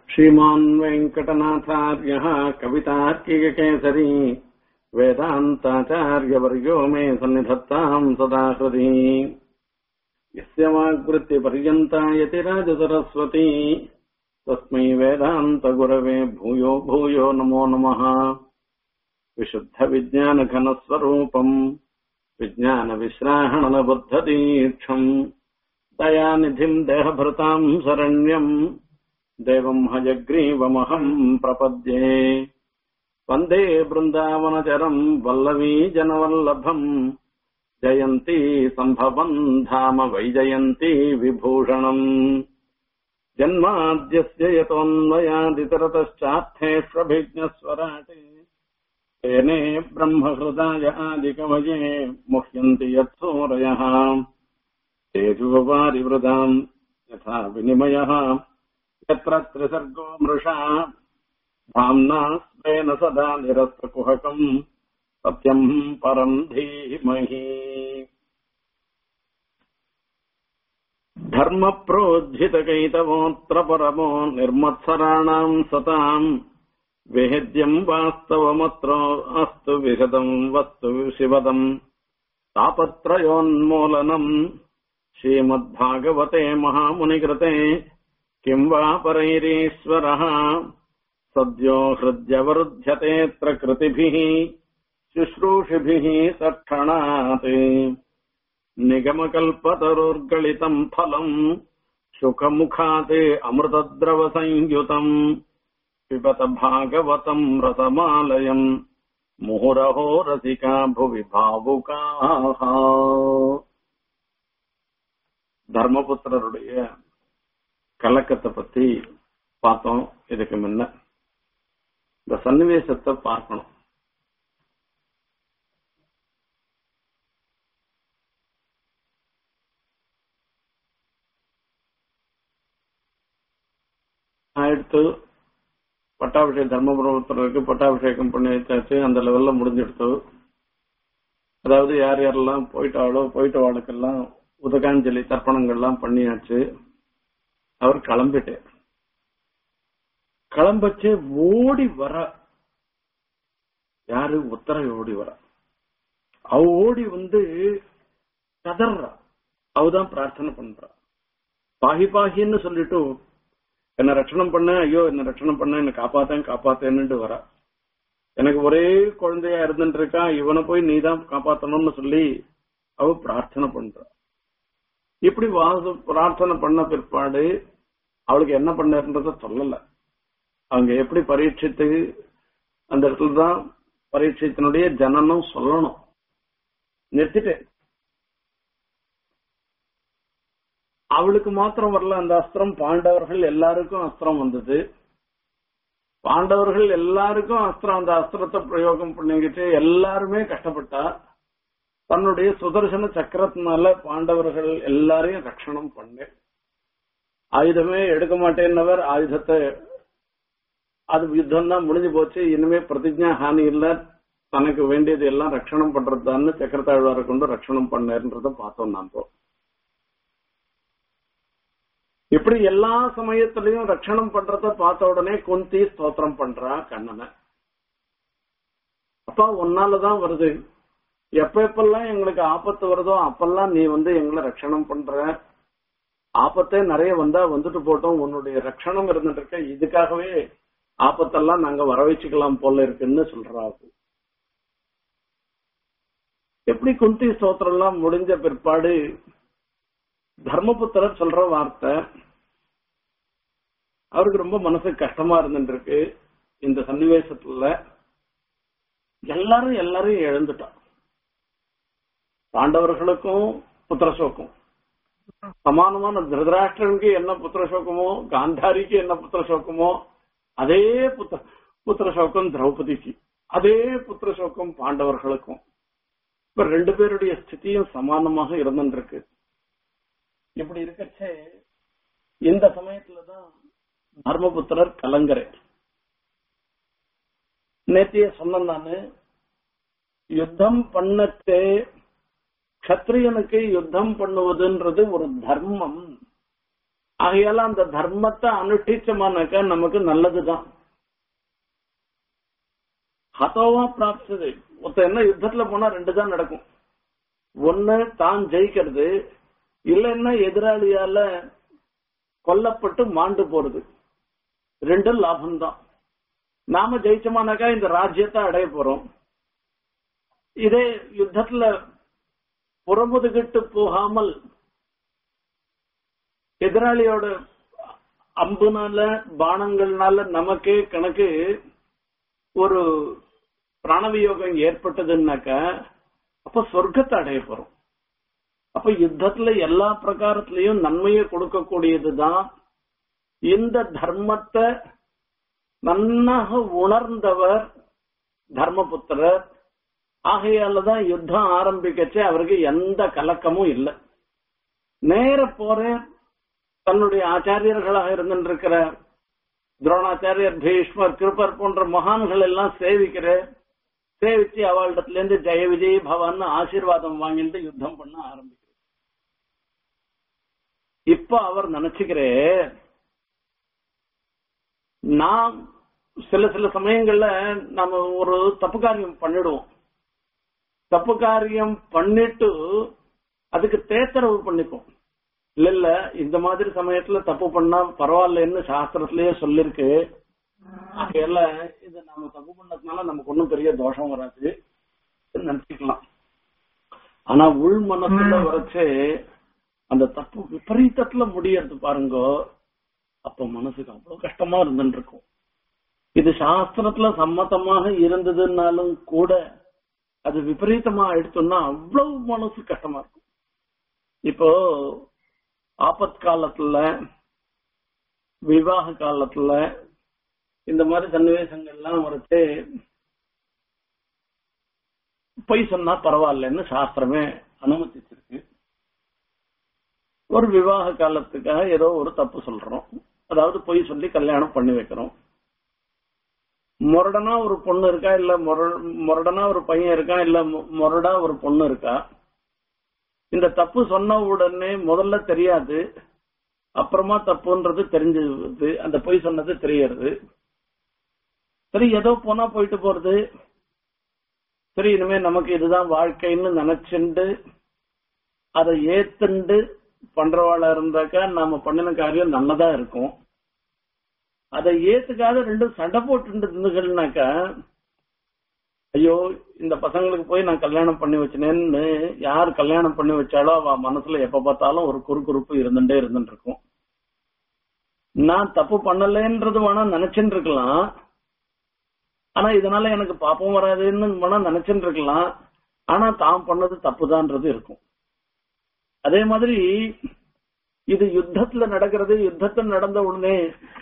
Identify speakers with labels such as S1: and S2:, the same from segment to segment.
S1: श्रीमान् वेङ्कटनाथार्यः कवितार्किककेसरी वेदान्ताचार्यवर्यो मे सन्निधत्ताम् सदा हृदि यस्य वाग्वृत्तिपर्यन्ता यतिराजसरस्वती तस्मै वेदान्तगुरवे भूयो भूयो नमो नमः विशुद्धविज्ञानघनस्वरूपम् विज्ञानविश्राहणनबद्धदीक्षम् दयानिधिम् देहभृताम् शरण्यम् देवम् हयग्रीवमहम् प्रपद्ये वन्दे बृन्दावनचरम् वल्लवी जनवल्लभम् जयन्ती सम्भवम् धाम वैजयन्ती विभूषणम् जन्माद्यस्य यतोऽन्वयादितरतश्चार्थेष्वभिज्ञस्वराटे तेने ब्रह्महृदाय आदिकवये मुह्यन्ति यत्सूरयः तेजुवारिवृदाम् यथा विनिमयः यत्र त्रिसर्गो मृषा धाम्ना स्वेन सदा निरस्तकुहकम् सत्यम् परम् धीमहि धर्मप्रोज्झितकैतवोऽत्र परमो निर्मत्सराणाम् सताम् वेद्यम् वास्तवमत्र अस्तु विशदम् वस्तु शिवदम् तापत्रयोन्मूलनम् श्रीमद्भागवते महामुनिकृते किम् वा परैरीश्वरः सद्यो हृद्यवरुध्यतेऽत्र कृतिभिः शुश्रूषिभिः तत्क्षणात् निगमकल्पतरुर्गलितम् फलम् सुखमुखात् अमृतद्रवसंयुतम् पिबत भागवतम् रसमालयम् मुहुरहो रसिका भुवि भावुकाः தர்மபுத்திரருடைய கலக்கத்தை பத்தி பார்த்தோம் இதுக்கு முன்ன இந்த சன்னிவேசத்தை பார்க்கணும் எடுத்து பட்டாபிஷேகம் தர்மபுரத்திற்கு பட்டாபிஷேகம் பண்ணி வச்சாச்சு அந்த லெவல்ல முடிஞ்சிடுத்து அதாவது யார் யாரெல்லாம் போயிட்டாலோ போயிட்ட வாழ்க்கெல்லாம் உதகாஞ்சலி தர்ப்பணங்கள்லாம் பண்ணியாச்சு அவர் கிளம்பிட்டார் கிளம்பச்சு ஓடி வர யாரு உத்தரவை ஓடி வர அவ ஓடி வந்து கதறா அவதான் பிரார்த்தனை பண்றா பாகி பாகின்னு சொல்லிட்டு என்ன ரட்சணம் பண்ண ஐயோ என்ன ரட்சணம் பண்ண என்ன காப்பாத்தேன் காப்பாத்தேன்னு வரா எனக்கு ஒரே குழந்தையா இருந்துட்டு இருக்கா இவனை போய் நீதான் காப்பாத்தணும்னு சொல்லி அவ பிரார்த்தனை பண்றா இப்படி வாச பிரார்த்தனை பண்ண பிற்பாடு அவளுக்கு என்ன பண்ணன்றத சொல்லல அவங்க எப்படி பரீட்சித்து அந்த இடத்துல தான் பரீட்சத்தினுடைய ஜனனம் சொல்லணும் நிறுத்திட்டேன் அவளுக்கு மாத்திரம் வரல அந்த அஸ்திரம் பாண்டவர்கள் எல்லாருக்கும் அஸ்திரம் வந்தது பாண்டவர்கள் எல்லாருக்கும் அஸ்திரம் அந்த அஸ்திரத்தை பிரயோகம் பண்ணிக்கிட்டு எல்லாருமே கஷ்டப்பட்டா தன்னுடைய சுதர்சன சக்கரத்தினால பாண்டவர்கள் எல்லாரையும் ரட்சணம் பண்ணு ஆயுதமே எடுக்க மாட்டேன்னவர் ஆயுதத்தை அது யுத்தம் தான் முடிஞ்சு போச்சு இனிமே பிரதிஜா ஹானி இல்ல தனக்கு வேண்டியது எல்லாம் ரட்சணம் பண்றதுதான்னு சக்கரத்தாழ்வாரை கொண்டு ரட்சணம் பண்ணன்றத பார்த்தோம் நாம இப்படி எல்லா சமயத்திலையும் ரட்சணம் பண்றத பார்த்த உடனே குந்தி ஸ்தோத்திரம் பண்றா கண்ணனை அப்பா ஒன்னாலதான் வருது எப்ப எப்பெல்லாம் எங்களுக்கு ஆபத்து வருதோ அப்பெல்லாம் நீ வந்து எங்களை ரட்சணம் பண்ற ஆபத்தே நிறைய வந்தா வந்துட்டு போட்டோம் உன்னுடைய ரட்சணம் இருந்துட்டு இருக்க இதுக்காகவே ஆபத்தெல்லாம் நாங்க வர வச்சுக்கலாம் போல இருக்குன்னு சொல்றாரு எப்படி குந்தி ஸ்தோத்திரம் எல்லாம் முடிஞ்ச பிற்பாடு தர்மபுத்திரர் சொல்ற வார்த்தை அவருக்கு ரொம்ப மனசுக்கு கஷ்டமா இருந்துருக்கு இந்த சன்னிவேசத்துல எல்லாரும் எல்லாரும் எழுந்துட்டான் பாண்டவர்களுக்கும் புத்திரசோகம் சமானமான திருதராஷ்டிரனுக்கு என்ன புத்திரசோகமோ காந்தாரிக்கு என்ன புத்திரசோகமோ அதே புத்திர புத்திரசோகம் திரௌபதிக்கு அதே புத்திரசோகம் பாண்டவர்களுக்கும் இப்ப ரெண்டு பேருடைய ஸ்திதியும் சமானமாக இருந்துருக்கு இப்படி இருக்கச்சே இந்த சமயத்துலதான் தர்மபுத்திரர் கலங்கரை நேத்திய சொன்ன நானு யுத்தம் பண்ணத்தே கத்திரியனுக்கு யுத்தம் பண்ணுவதுன்றது ஒரு தர்மம் ஆகையால அந்த தர்மத்தை அனுஷ்டிச்சோமானாக்கா நமக்கு நல்லதுதான் ஹதோவா பிராப்தது ஒருத்தர் என்ன யுத்தத்துல போனா ரெண்டு தான் நடக்கும் ஒண்ணு தான் ஜெயிக்கிறது இல்லைன்னா எதிராளியால கொல்லப்பட்டு மாண்டு போறது ரெண்டும் லாபம்தான் நாம ஜெயிச்சோமானாக்கா இந்த ராஜ்யத்தை அடைய போறோம் இதே யுத்தத்துல புறமுதுகிட்டு போகாமல் எதிராளியோட அம்புனால பானங்கள்னால நமக்கே கணக்கு ஒரு பிராணவியோகம் ஏற்பட்டதுன்னாக்க அப்ப சொர்க்கத்தை அடைய போறோம் அப்ப யுத்தத்துல எல்லா பிரகாரத்திலையும் நன்மையை கொடுக்கக்கூடியதுதான் இந்த தர்மத்தை நன்னாக உணர்ந்தவர் தர்மபுத்திரர் ஆகையாலதான் யுத்தம் ஆரம்பிக்கச்சு அவருக்கு எந்த கலக்கமும் இல்லை நேர போற தன்னுடைய ஆச்சாரியர்களாக இருந்திருக்கிற துரோணாச்சாரியர் பீஷ்மர் கிருப்பர் போன்ற மகான்கள் எல்லாம் சேவிக்கிற சேவிச்சு அவளிடத்துல இருந்து ஜெய விஜய் பவன் ஆசீர்வாதம் வாங்கிட்டு யுத்தம் பண்ண ஆரம்பிக்கிறார் இப்ப அவர் நினைச்சுக்கிறே நாம் சில சில சமயங்கள்ல நம்ம ஒரு தப்பு காரியம் பண்ணிடுவோம் தப்பு காரியம் பண்ணிட்டு அதுக்கு தேத்தரவு பண்ணிப்போம் இல்ல இல்ல இந்த மாதிரி சமயத்துல தப்பு பண்ணா பரவாயில்லன்னு சாஸ்திரத்திலேயே சொல்லிருக்கு ஆகையால இது நாம தப்பு பண்ணதுனால நமக்கு ஒன்றும் பெரிய தோஷம் வராது நினைச்சுக்கலாம் ஆனா உள் மனசுல வரைச்சு அந்த தப்பு விபரீதத்துல முடியறது பாருங்க அப்ப மனசுக்கு அவ்வளவு கஷ்டமா இருந்துட்டு இருக்கும் இது சாஸ்திரத்துல சம்மதமாக இருந்ததுன்னாலும் கூட அது விபரீதமா எடுத்தோம்னா அவ்வளவு மனசு கஷ்டமா இருக்கும் இப்போ ஆபத் காலத்துல விவாக காலத்துல இந்த மாதிரி சன்னிவேசங்கள்லாம் வரைச்சு பொய் சொன்னா பரவாயில்லன்னு சாஸ்திரமே அனுமதிச்சிருக்கு ஒரு விவாக காலத்துக்காக ஏதோ ஒரு தப்பு சொல்றோம் அதாவது பொய் சொல்லி கல்யாணம் பண்ணி வைக்கிறோம் முரடனா ஒரு பொண்ணு இருக்கா இல்ல முரடனா ஒரு பையன் இருக்கா இல்ல முரடா ஒரு பொண்ணு இருக்கா இந்த தப்பு சொன்ன உடனே முதல்ல தெரியாது அப்புறமா தப்புன்றது தெரிஞ்சது அந்த பொய் சொன்னது தெரியறது சரி ஏதோ போனா போயிட்டு போறது சரி இனிமே நமக்கு இதுதான் வாழ்க்கைன்னு நினைச்சுண்டு அதை ஏத்துண்டு பண்றவாளா இருந்தாக்கா நாம பண்ணின காரியம் நல்லதா இருக்கும் அதை ஏத்துக்காத ரெண்டும் சண்டை போட்டு இருந்துகள்னாக்கா ஐயோ இந்த பசங்களுக்கு போய் நான் கல்யாணம் பண்ணி வச்சினேன்னு யார் கல்யாணம் பண்ணி வச்சாலோ அவ மனசுல எப்ப பார்த்தாலும் ஒரு குறுகுறுப்பு இருந்துட்டே இருந்துட்டு இருக்கும் நான் தப்பு பண்ணலன்றது வேணா நினைச்சுட்டு இருக்கலாம் ஆனா இதனால எனக்கு பாப்பம் வராதுன்னு வேணா நினைச்சுட்டு இருக்கலாம் ஆனா தான் பண்ணது தப்புதான்றது இருக்கும் அதே மாதிரி இது யுத்தத்துல நடக்கிறது யுத்தத்துல நடந்த உடனே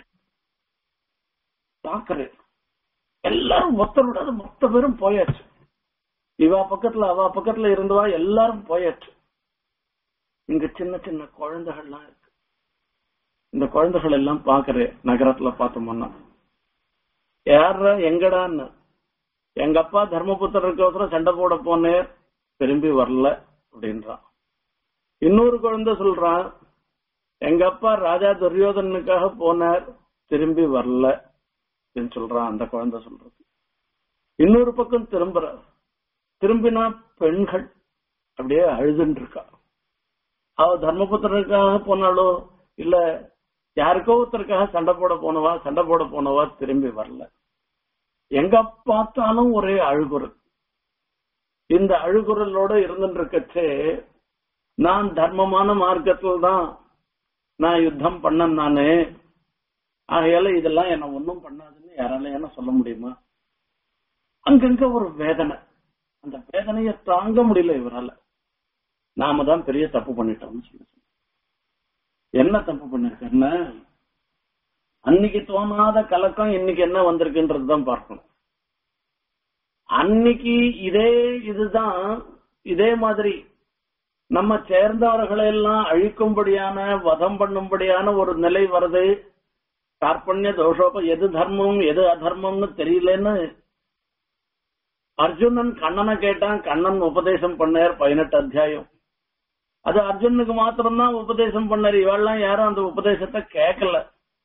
S1: பாக்குறேன் எல்லாரும் மொத்தம் விடாது மொத்த பேரும் போயாச்சு இவா பக்கத்துல அவ பக்கத்துல இருந்தவா எல்லாரும் போயாச்சு இங்க சின்ன சின்ன குழந்தைகள்லாம் இருக்கு இந்த குழந்தைகள் எல்லாம் பாக்குறேன் நகரத்துல பார்த்தோம்னா யார எங்கடான்னு எங்க அப்பா தர்மபுத்திரருக்கோசரம் சண்டை போட போனேன் திரும்பி வரல அப்படின்றான் இன்னொரு குழந்தை சொல்றான் எங்க அப்பா ராஜா துரியோதனுக்காக போனார் திரும்பி வரல அப்படின்னு சொல்றான் அந்த குழந்தை சொல்றது இன்னொரு பக்கம் திரும்புற திரும்பினா பெண்கள் அப்படியே அழுதுன்னு இருக்கா அவ தர்மபுத்திரனுக்காக போனாலோ இல்ல யாருக்கோ ஒருத்தருக்காக சண்டை போட போனவா சண்டை போட போனவா திரும்பி வரல எங்க பார்த்தாலும் ஒரே அழுகுறல் இந்த அழுகுறலோட இருந்துட்டு இருக்கச்சே நான் தர்மமான மார்க்கத்தில் தான் நான் யுத்தம் பண்ண நானு ஆகையால இதெல்லாம் என்ன ஒன்னும் பண்ணாதுன்னு யாரால என்ன சொல்ல முடியுமா அங்கங்க ஒரு வேதனை அந்த வேதனைய தாங்க முடியல இவரால நாம தான் பெரிய தப்பு பண்ணிட்டோம்னு சொல்லி என்ன தப்பு பண்ணிருக்கேன்னா அன்னைக்கு தோணாத கலக்கம் இன்னைக்கு என்ன வந்திருக்குன்றது தான் பார்க்கணும் அன்னைக்கு இதே இதுதான் இதே மாதிரி நம்ம சேர்ந்தவர்களை எல்லாம் அழிக்கும்படியான வதம் பண்ணும்படியான ஒரு நிலை வருது கார்பண்ய தோஷோப எது தர்மம் எது அதர்மம்னு தெரியலன்னு அர்ஜுனன் கண்ணனை கேட்டான் கண்ணன் உபதேசம் பண்ணார் பதினெட்டு அத்தியாயம் அது அர்ஜுனுக்கு மாத்திரம்தான் உபதேசம் பண்ணாரு இவெல்லாம் யாரும் அந்த உபதேசத்தை கேட்கல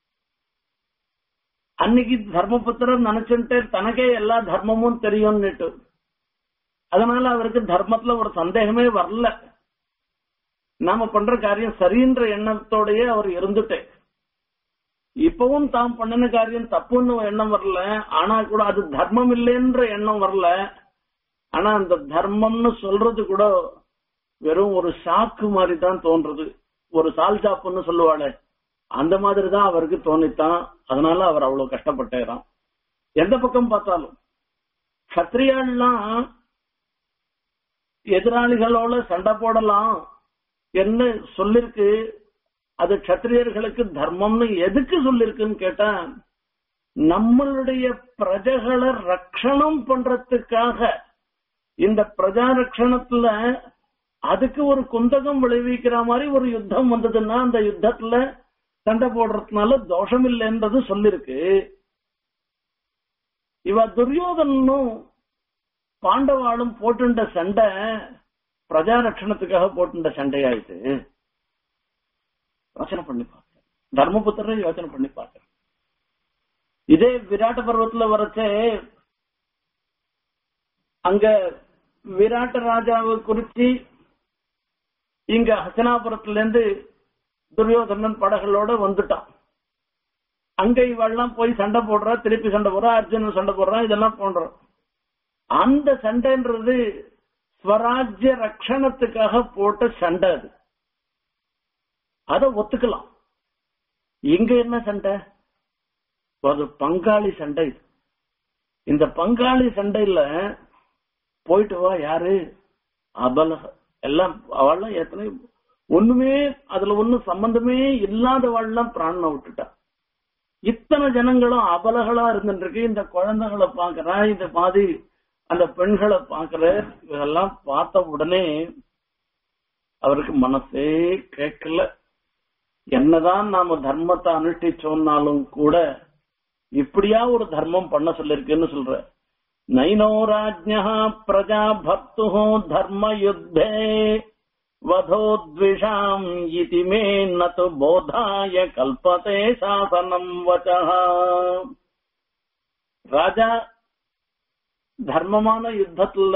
S1: அன்னைக்கு தர்மபுத்திரர் நினைச்சுட்டு தனக்கே எல்லா தர்மமும் தெரியும்னுட்டு அதனால அவருக்கு தர்மத்துல ஒரு சந்தேகமே வரல நாம பண்ற காரியம் சரின்ற எண்ணத்தோடயே அவர் இருந்துட்டே இப்பவும் தாம் பண்ணின காரியம் தப்புன்னு எண்ணம் வரல ஆனா கூட அது தர்மம் இல்லைன்ற எண்ணம் வரல ஆனா அந்த தர்மம்னு சொல்றது கூட வெறும் ஒரு சாக்கு மாதிரி தான் தோன்றது ஒரு சால் சாப்புன்னு சொல்லுவாளே அந்த மாதிரி தான் அவருக்கு தோணித்தான் அதனால அவர் அவ்வளவு கஷ்டப்பட்டேறான் எந்த பக்கம் பார்த்தாலும் கத்திரியாள்லாம் எதிராளிகளோட சண்டை போடலாம் என்ன சொல்லிருக்கு அது கத்திரியர்களுக்கு தர்மம்னு எதுக்கு சொல்லிருக்குன்னு கேட்டா நம்மளுடைய பிரஜைகளை ரட்சணம் பண்றதுக்காக இந்த பிரஜா ரட்சணத்துல அதுக்கு ஒரு குந்தகம் விளைவிக்கிற மாதிரி ஒரு யுத்தம் வந்ததுன்னா அந்த யுத்தத்துல சண்டை போடுறதுனால தோஷம் இல்லைன்றது சொல்லிருக்கு இவ துரியோதனும் பாண்டவாளும் போட்டுண்ட சண்டை பிரஜா ரட்சணத்துக்காக போட்டுண்ட சண்டையாயிட்டு யோசனை பண்ணி பார்த்தேன் தர்மபுத்திர யோசனை பண்ணி பார்த்தேன் இதே விராட்ட பர்வத்துல வரச்சே அங்க விராட்ட ராஜாவை குறிச்சு இங்க ஹசனாபுரத்துல இருந்து துரியோதனன் படகளோட வந்துட்டான் அங்க இவெல்லாம் போய் சண்டை போடுறா திருப்பி சண்டை போடுறா அர்ஜுனன் சண்டை போடுறான் இதெல்லாம் போடுறோம் அந்த சண்டைன்றது ஸ்வராஜ்ய ரட்சணத்துக்காக போட்ட சண்டை அது அத ஒத்துக்கலாம் இங்க என்ன சண்டை அது பங்காளி சண்டை இது. இந்த பங்காளி சண்டையில போயிட்டு வா யாரு அபலக எல்லாம் அவள்லாம் எத்தனை ஒண்ணுமே அதுல ஒண்ணும் சம்பந்தமே இல்லாதவாள்லாம் பிராணனை விட்டுட்டா இத்தனை ஜனங்களும் அபலகளா இருந்துருக்கு இந்த குழந்தைகளை பாக்குறா இந்த மாதிரி அந்த பெண்களை பாக்குற இதெல்லாம் பார்த்த உடனே அவருக்கு மனசே கேட்கல என்னதான் நாம தர்மத்தை அனுஷ்டிச்சோம்னாலும் கூட இப்படியா ஒரு தர்மம் பண்ண சொல்லிருக்குன்னு சொல்ற நைனோ ராஜ்யா பிரஜா பக்து தர்ம யுத்தே வதோத்விஷாம் இதி மே நது போதாய கல்பதே சாசனம் வச்சா ராஜா தர்மமான யுத்தத்துல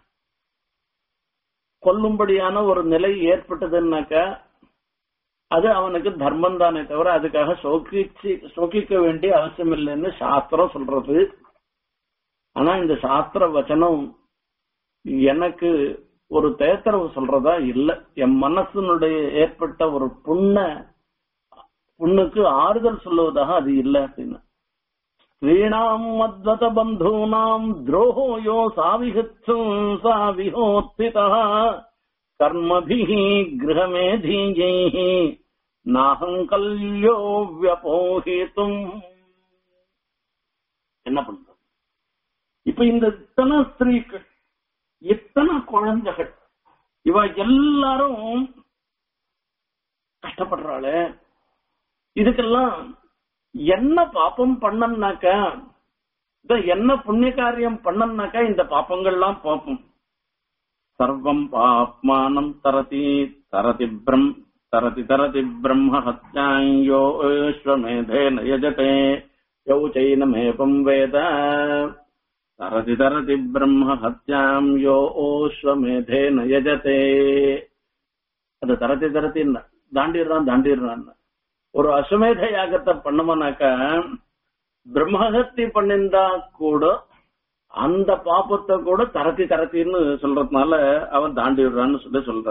S1: கொல்லும்படியான ஒரு நிலை ஏற்பட்டதுன்னாக்க அது அவனுக்கு தர்மம் தானே தவிர அதுக்காக சோகிச்சு சோகிக்க வேண்டிய அவசியம் இல்லைன்னு சாஸ்திரம் சொல்றது ஆனா இந்த சாஸ்திர வச்சனம் எனக்கு ஒரு தேத்தரவு சொல்றதா இல்ல என் மனசினுடைய ஏற்பட்ட ஒரு புண்ண புண்ணுக்கு ஆறுதல் சொல்லுவதாக அது இல்ல அப்படின்னு ஸ்ரீணாம் மத்வத பந்தூனாம் துரோகோ யோ சாவிஹும் சாவிஹோத்திதா கர்மபிஹ கிரகமேதீஜைः நாகங்கல்யோ வியபோகித்தும் என்ன பண்றது இப்ப இந்த இத்தனை ஸ்திரீகள் இத்தனை குழந்தைகள் இவ எல்லாரும் கஷ்டப்படுறாளே இதுக்கெல்லாம் என்ன பாப்பம் பண்ணனாக்கா இந்த என்ன புண்ணிய காரியம் பண்ணனாக்கா இந்த பாப்பங்கள்லாம் பாப்போம் சர்வம் பாப்மானம் தரதி தரதி பிரம் தரதி தரதி பிரம்ம ஹத்யாயோ ஸ்வமேதேன யஜதே யௌ சைனமேபம் வேத தரதி தரதி பிரம்ம ஹத்யாம் யோ ஓஸ்வமேதேன யஜதே அது தரதி தரதி தாண்டிடுறான் தாண்டிடுறான் ஒரு அஸ்வமேத யாகத்தை பண்ணோம்னாக்கா பிரம்மஹத்தி பண்ணிருந்தா கூட அந்த பாப்பத்தை கூட தரத்தி தரத்தின்னு சொல்றதுனால அவன் தாண்டி விடுறான்னு சொல்லி சொல்ற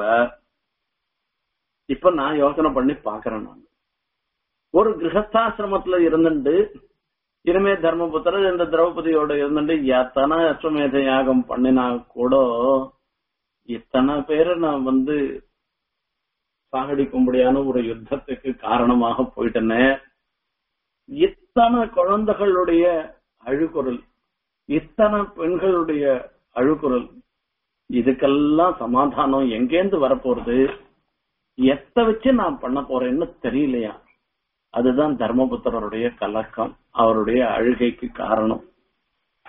S1: இப்ப நான் யோசனை பண்ணி பாக்குறேன் நான் ஒரு கிரகஸ்தாசிரமத்துல இருந்துட்டு இனிமே தர்மபுத்திரர் இந்த திரௌபதியோட இருந்துட்டு எத்தனை அஸ்வமேத யாகம் பண்ணினா கூட இத்தனை பேரை நான் வந்து சாகடிக்கும்படியான ஒரு யுத்தத்துக்கு காரணமாக போயிட்டேனே இத்தனை குழந்தைகளுடைய அழுகுரல் இத்தனை பெண்களுடைய அழுகுரல் இதுக்கெல்லாம் சமாதானம் எங்கேந்து வரப்போறது எத்த வச்சு நான் பண்ண போறேன்னு தெரியலையா அதுதான் தர்மபுத்திரருடைய கலக்கம் அவருடைய அழுகைக்கு காரணம்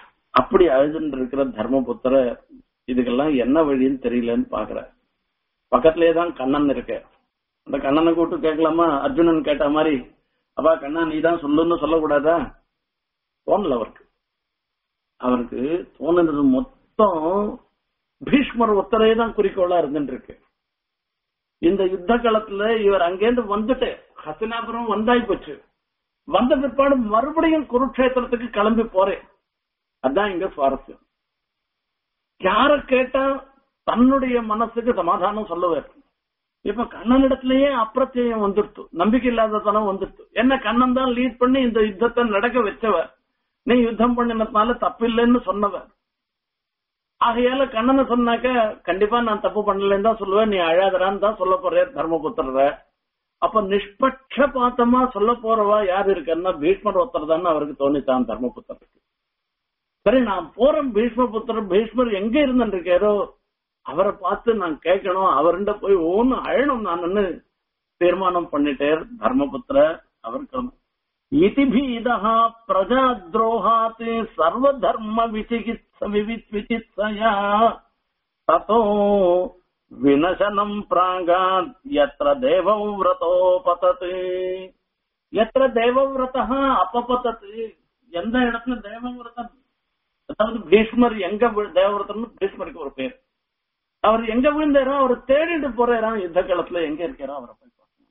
S1: அப்படி அழுதுன்னு இருக்கிற தர்மபுத்திர இதுக்கெல்லாம் என்ன வழின்னு தெரியலன்னு பாக்குற பக்கத்திலேயே தான் கண்ணன் இருக்கு அந்த கண்ணனை கூப்பிட்டு கேட்கலாமா அர்ஜுனன் கேட்ட மாதிரி அப்பா கண்ணா நீ தான் சொல்லுன்னு சொல்லக்கூடாதா தோணல அவருக்கு அவருக்கு தோணுனது மொத்தம் பீஷ்மர் ஒத்தரே தான் குறிக்கோளா இருந்துட்டு இருக்கு இந்த யுத்த காலத்துல இவர் அங்கேருந்து வந்துட்டு ஹசனாபுரம் வந்தாய் போச்சு வந்த பிற்பாடு மறுபடியும் குருட்சேத்திரத்துக்கு கிளம்பி போறேன் அதான் இங்க சுவாரஸ்யம் யார கேட்டா தன்னுடைய மனசுக்கு சமாதானம் சொல்லுவார் இப்ப கண்ணனிடத்திலேயே அப்பிரத்தியம் வந்துடுத்து நம்பிக்கை இல்லாததனம் வந்துடுத்து என்ன கண்ணன் தான் லீட் பண்ணி இந்த யுத்தத்தை நடக்க வச்சவர் நீ யுத்தம் பண்ணினதுனால தப்பில்லைன்னு சொன்னவர் ஆகையால கண்ணனை சொன்னாக்க கண்டிப்பா நான் தப்பு பண்ணலன்னு தான் சொல்லுவேன் நீ அழாதரான்னு தான் சொல்ல போற தர்மபுத்திர அப்ப நிஷ்பட்சபாத்தமா சொல்ல போறவா யாரு இருக்குன்னா பீஷ்மர் ஒருத்தர் தான் அவருக்கு தோணித்தான் தர்மபுத்திரருக்கு சரி நான் போறேன் பீஷ்மபுத்திரர் பீஷ்மர் எங்க இருந்திருக்காரோ அவரை பார்த்து நான் கேட்கணும் அவர்கிட்ட போய் ஒன்னு அழணும் நான் தீர்மானம் பண்ணிட்டேர் தர்மபுத்திர அவருக்கு இதிபீதா பிரஜா துரோகாத் சர்வதர்ம விசிகித்ச விசித்சயா ததோ வினசனம் பிராகாத் எத்திர தேவவிரதோபதத் எத்திர தேவவிரதா அப்பபதத் எந்த இடத்துல தேவவிரதம் அதாவது பீஷ்மர் எங்க வி- தேவவிரதம்னு பீஷ்மருக்கு ஒரு பேர் அவர் எங்க விழுந்தாரோ அவர் தேடிட்டு போறாராம் யுத்த காலத்துல எங்க இருக்காரோ அவரை போய் பார்க்கணும்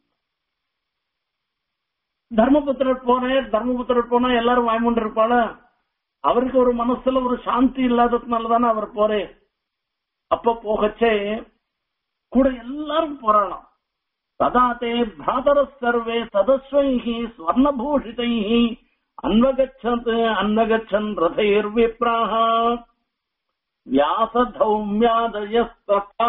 S1: தர்மபுத்திரர் போனேன் தர்மபுத்திரர் போனா எல்லாரும் வாய்மூண்டு இருப்பாள அவருக்கு ஒரு மனசுல ஒரு சாந்தி இல்லாததுனால தானே அவர் போறே அப்ப போகச்சே கூட எல்லாரும் போறாளாம் ததா தே பிராதர சர்வே சதஸ்வைஹி ஸ்வர்ணபூஷிதைஹி அன்வகச்சத் அன்வகச்சன் ரதைர் விப்ராஹ வியாசதௌமியாதயஸ்ததா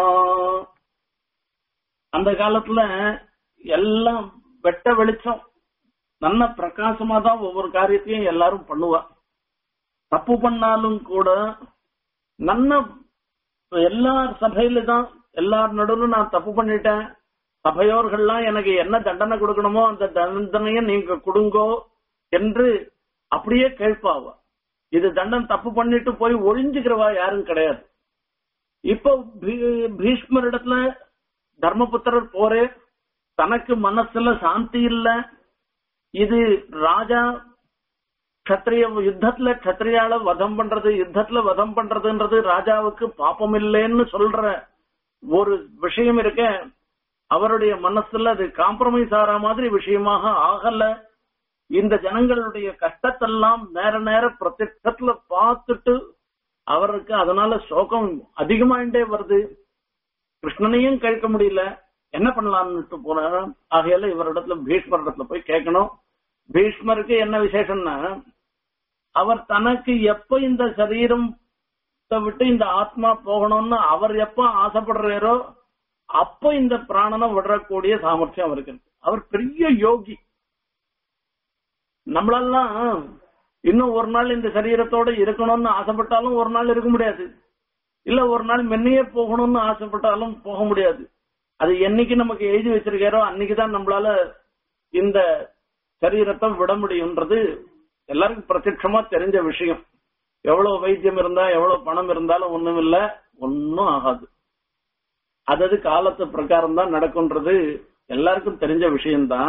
S1: அந்த காலத்துல எல்லாம் வெட்ட வெளிச்சம் நல்ல பிரகாசமா தான் ஒவ்வொரு காரியத்தையும் எல்லாரும் பண்ணுவா தப்பு பண்ணாலும் கூட நல்ல எல்லார் சபையில தான் எல்லார் நடுவில் நான் தப்பு பண்ணிட்டேன் சபையோர்கள்லாம் எனக்கு என்ன தண்டனை கொடுக்கணுமோ அந்த தண்டனையை நீங்க கொடுங்கோ என்று அப்படியே கேட்பாவா இது தண்டன் தப்பு பண்ணிட்டு போய் ஒழிஞ்சுக்கிறவா யாரும் கிடையாது இப்போ பீ- பீஷ்மர் இடத்துல தர்மபுத்திரர் போரே தனக்கு மனசுல சாந்தி இல்ல இது ராஜா கத்திரிய யுத்தத்துல கத்திரியால வதம் பண்றது யுத்தத்துல வதம் பண்றதுன்றது ராஜாவுக்கு பாப்பம் இல்லைன்னு சொல்ற ஒரு விஷயம் இருக்க அவருடைய மனசுல அது காம்ப்ரமைஸ் ஆற மாதிரி விஷயமாக ஆகல இந்த ஜனங்களுடைய கஷ்டத்தெல்லாம் நேர நேர பிரத்யட்சத்துல பார்த்துட்டு அவருக்கு அதனால சோகம் அதிகமாயிட்டே வருது கிருஷ்ணனையும் கேட்க முடியல என்ன பண்ணலாம்னு போனாரு ஆகையால இவரிடத்துல பீஷ்மர் இடத்துல போய் கேட்கணும் பீஷ்மருக்கு என்ன விசேஷம்னா அவர் தனக்கு எப்ப இந்த சரீரம் விட்டு இந்த ஆத்மா போகணும்னு அவர் எப்ப ஆசைப்படுறாரோ அப்ப இந்த பிராணனை விடக்கூடிய சாமர்த்தியம் அவருக்கு இருக்கு அவர் பெரிய யோகி நம்மளெல்லாம் இன்னும் ஒரு நாள் இந்த சரீரத்தோட இருக்கணும்னு ஆசைப்பட்டாலும் ஒரு நாள் இருக்க முடியாது இல்ல ஒரு நாள் மென்னையே போகணும்னு ஆசைப்பட்டாலும் போக முடியாது அது என்னைக்கு நமக்கு எழுதி வச்சிருக்காரோ அன்னைக்குதான் நம்மளால இந்த சரீரத்தை விட முடியும்ன்றது எல்லாருக்கும் பிரத்யட்சமா தெரிஞ்ச விஷயம் எவ்வளவு வைத்தியம் இருந்தா எவ்வளவு பணம் இருந்தாலும் ஒண்ணும் இல்ல ஒன்னும் ஆகாது அதது காலத்து பிரகாரம் தான் நடக்கும்ன்றது எல்லாருக்கும் தெரிஞ்ச விஷயம்தான்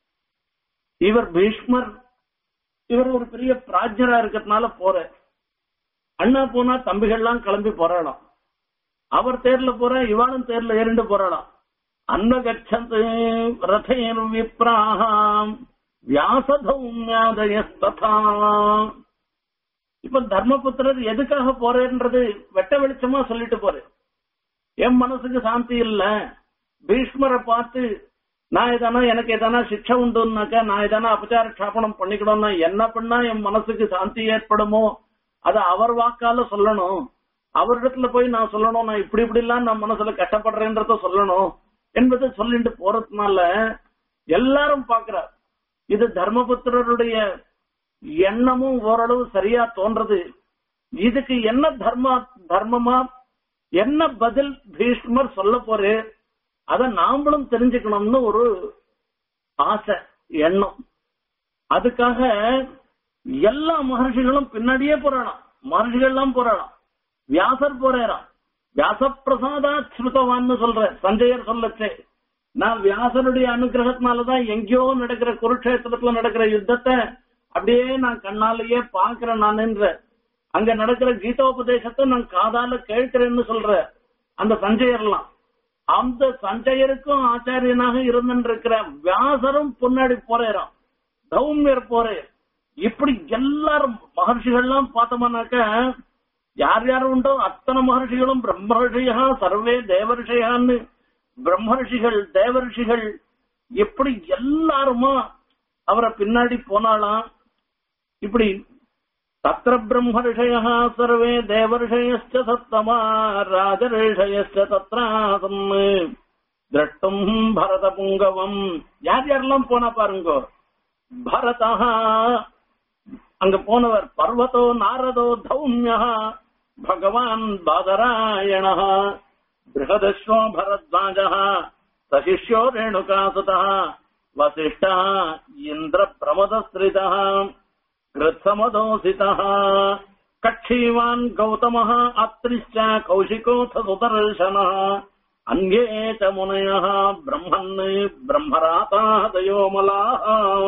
S1: இவர் பீஷ்மர் இவர் ஒரு பெரிய பிராஜ்யரா இருக்கிறதுனால போற அண்ணா போனா தம்பிகள்லாம் கிளம்பி போறாளாம் அவர் தேர்ல போற இவானும் தேர்ல ஏறிண்டு போறாளாம் அன்னகச்சந்து ரதேர் விப்ராஹாம் வியாசதௌமியாதயஸ்ததா இப்ப தர்மபுத்திரர் எதுக்காக போறேன்றது வெட்ட வெளிச்சமா சொல்லிட்டு போறேன் என் மனசுக்கு சாந்தி இல்ல பீஷ்மரை பார்த்து நான் எதானா எனக்கு எதானா சிக்ஷை உண்டுனாக்கா நான் எதானா அபச்சார க்ஷாபனம் பண்ணிக்கணும்னா என்ன பண்ணா என் மனசுக்கு சாந்தி ஏற்படுமோ அத அவர் வாக்கால சொல்லணும் அவரிடத்துல போய் நான் சொல்லணும் நான் இப்படி இப்படி எல்லாம் நான் மனசுல கஷ்டப்படுறேன்றத சொல்லணும் என்பதை சொல்லிட்டு போறதுனால எல்லாரும் பாக்குறார் இது தர்மபுத்திரருடைய எண்ணமும் ஓரளவு சரியா தோன்றது இதுக்கு என்ன தர்ம தர்மமா என்ன பதில் பீஷ்மர் சொல்ல போறே அத நாமளும் தெரிஞ்சுக்கணும்னு ஒரு ஆசை எண்ணம் அதுக்காக எல்லா மகர்ஷிகளும் பின்னாடியே போறானாம் மகர்ஷிகள் எல்லாம் போறானாம் வியாசர் போறாராம் வியாசப்பிரசாதா ஸ்ருதவான்னு சொல்ற சஞ்சயர் சொல்லச்சே நான் வியாசருடைய அனுகிரகத்தினாலதான் எங்கேயோ நடக்கிற குருக்ஷேத்திரத்துல நடக்கிற யுத்தத்தை அப்படியே நான் கண்ணாலேயே பாக்குறேன் நான் அங்க நடக்கிற கீதோபதேசத்தை நான் காதால கேட்கிறேன்னு சொல்ற அந்த சஞ்சயர்லாம் அந்த சஞ்சயருக்கும் ஆச்சாரியனாக இருந்திருக்கிற வியாசரும் பொன்னாடி போறேறான் தௌமியர் போறே இப்படி எல்லாரும் மகர்ஷிகள்லாம் பார்த்தோம்னாக்க யார் யார் உண்டோ அத்தனை மகர்ஷிகளும் பிரம்மர்ஷியா சர்வே தேவர்ஷியான்னு பிரம்மர்ஷிகள் தேவர்ஷிகள் எப்படி எல்லாருமா அவரை பின்னாடி போனாலாம் இப்படி தத்திர பிரம்மர்ஷய சர்வே தேவர்ஷயச்ச சத்தமா ராஜர்ஷயச்ச தத்ராசம் திரட்டும் பரத புங்கவம் யார் யாரெல்லாம் போனா பாருங்க பரதா அங்க போனவர் பர்வதோ நாரதோ தௌமிய பகவான் பாதராயண பிருகதஸ்வோ பரத்வாஜ சசிஷ்யோ ரேணுகாசுத வசிஷ்ட இந்திர பிரமதஸ்ரித கிருத்சமதோசித கक्षीवान् गौतमः अत्रिश्च कौशिकोऽथ सुदर्शनः अन्ये च मुनयः ब्रह्मन् ब्रह्मरातादयो मलाः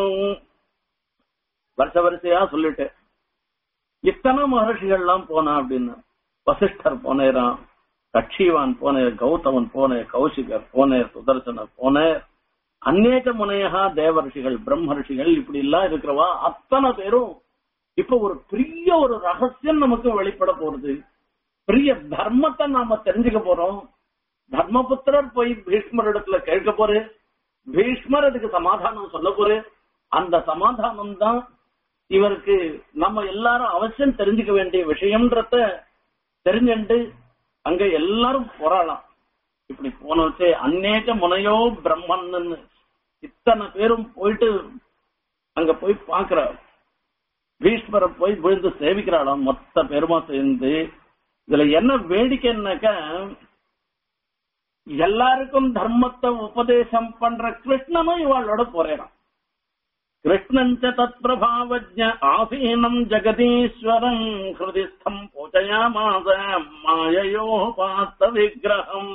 S1: வருஷ வரிசையா சொல்லிட்டு இத்தனை மகர்ஷிகள்லாம் போனா அப்படின்னு வசிஷ்டர் போனேரான் கட்சிவான் போனேர் கௌதமன் போனேர் கௌசிகர் போனேர் சுதர்சனர் போனேர் அநேக முனையகா தேவர்ஷிகள் பிரம்மர்ஷிகள் இப்படி எல்லாம் இருக்கிறவா அத்தனை பேரும் இப்ப ஒரு பெரிய ஒரு ரகசியம் நமக்கு வெளிப்பட போறது பெரிய தர்மத்தை நாம தெரிஞ்சுக்க போறோம் தர்மபுத்திரர் போய் பீஷ்மர் இடத்துல கேட்க போரு பீஷ்மர் அதுக்கு சமாதானம் சொல்ல போரு அந்த சமாதானம் தான் இவருக்கு நம்ம எல்லாரும் அவசியம் தெரிஞ்சுக்க வேண்டிய விஷயம்ன்றத தெரிஞ்சுட்டு அங்க எல்லாரும் போராடலாம் இப்படி போன வச்சு அநேக முனையோ பிரம்மன்னு இத்தனை பேரும் போயிட்டு அங்க போய் பாக்குற பீஷ்மரை போய் விழுந்து சேவிக்கிறாளாம் மொத்த பேருமா சேர்ந்து இதுல என்ன வேடிக்கைன்னாக்க எல்லாருக்கும் தர்மத்தை உபதேசம் பண்ற கிருஷ்ணனும் இவாளோட போறேறான் கிருஷ்ணன் தத் பிரபாவஜ ஆசீனம் ஜெகதீஸ்வரம் ஹிருதிஸ்தம் பூஜயாமாச மாயயோபாஸ்த விக்கிரகம்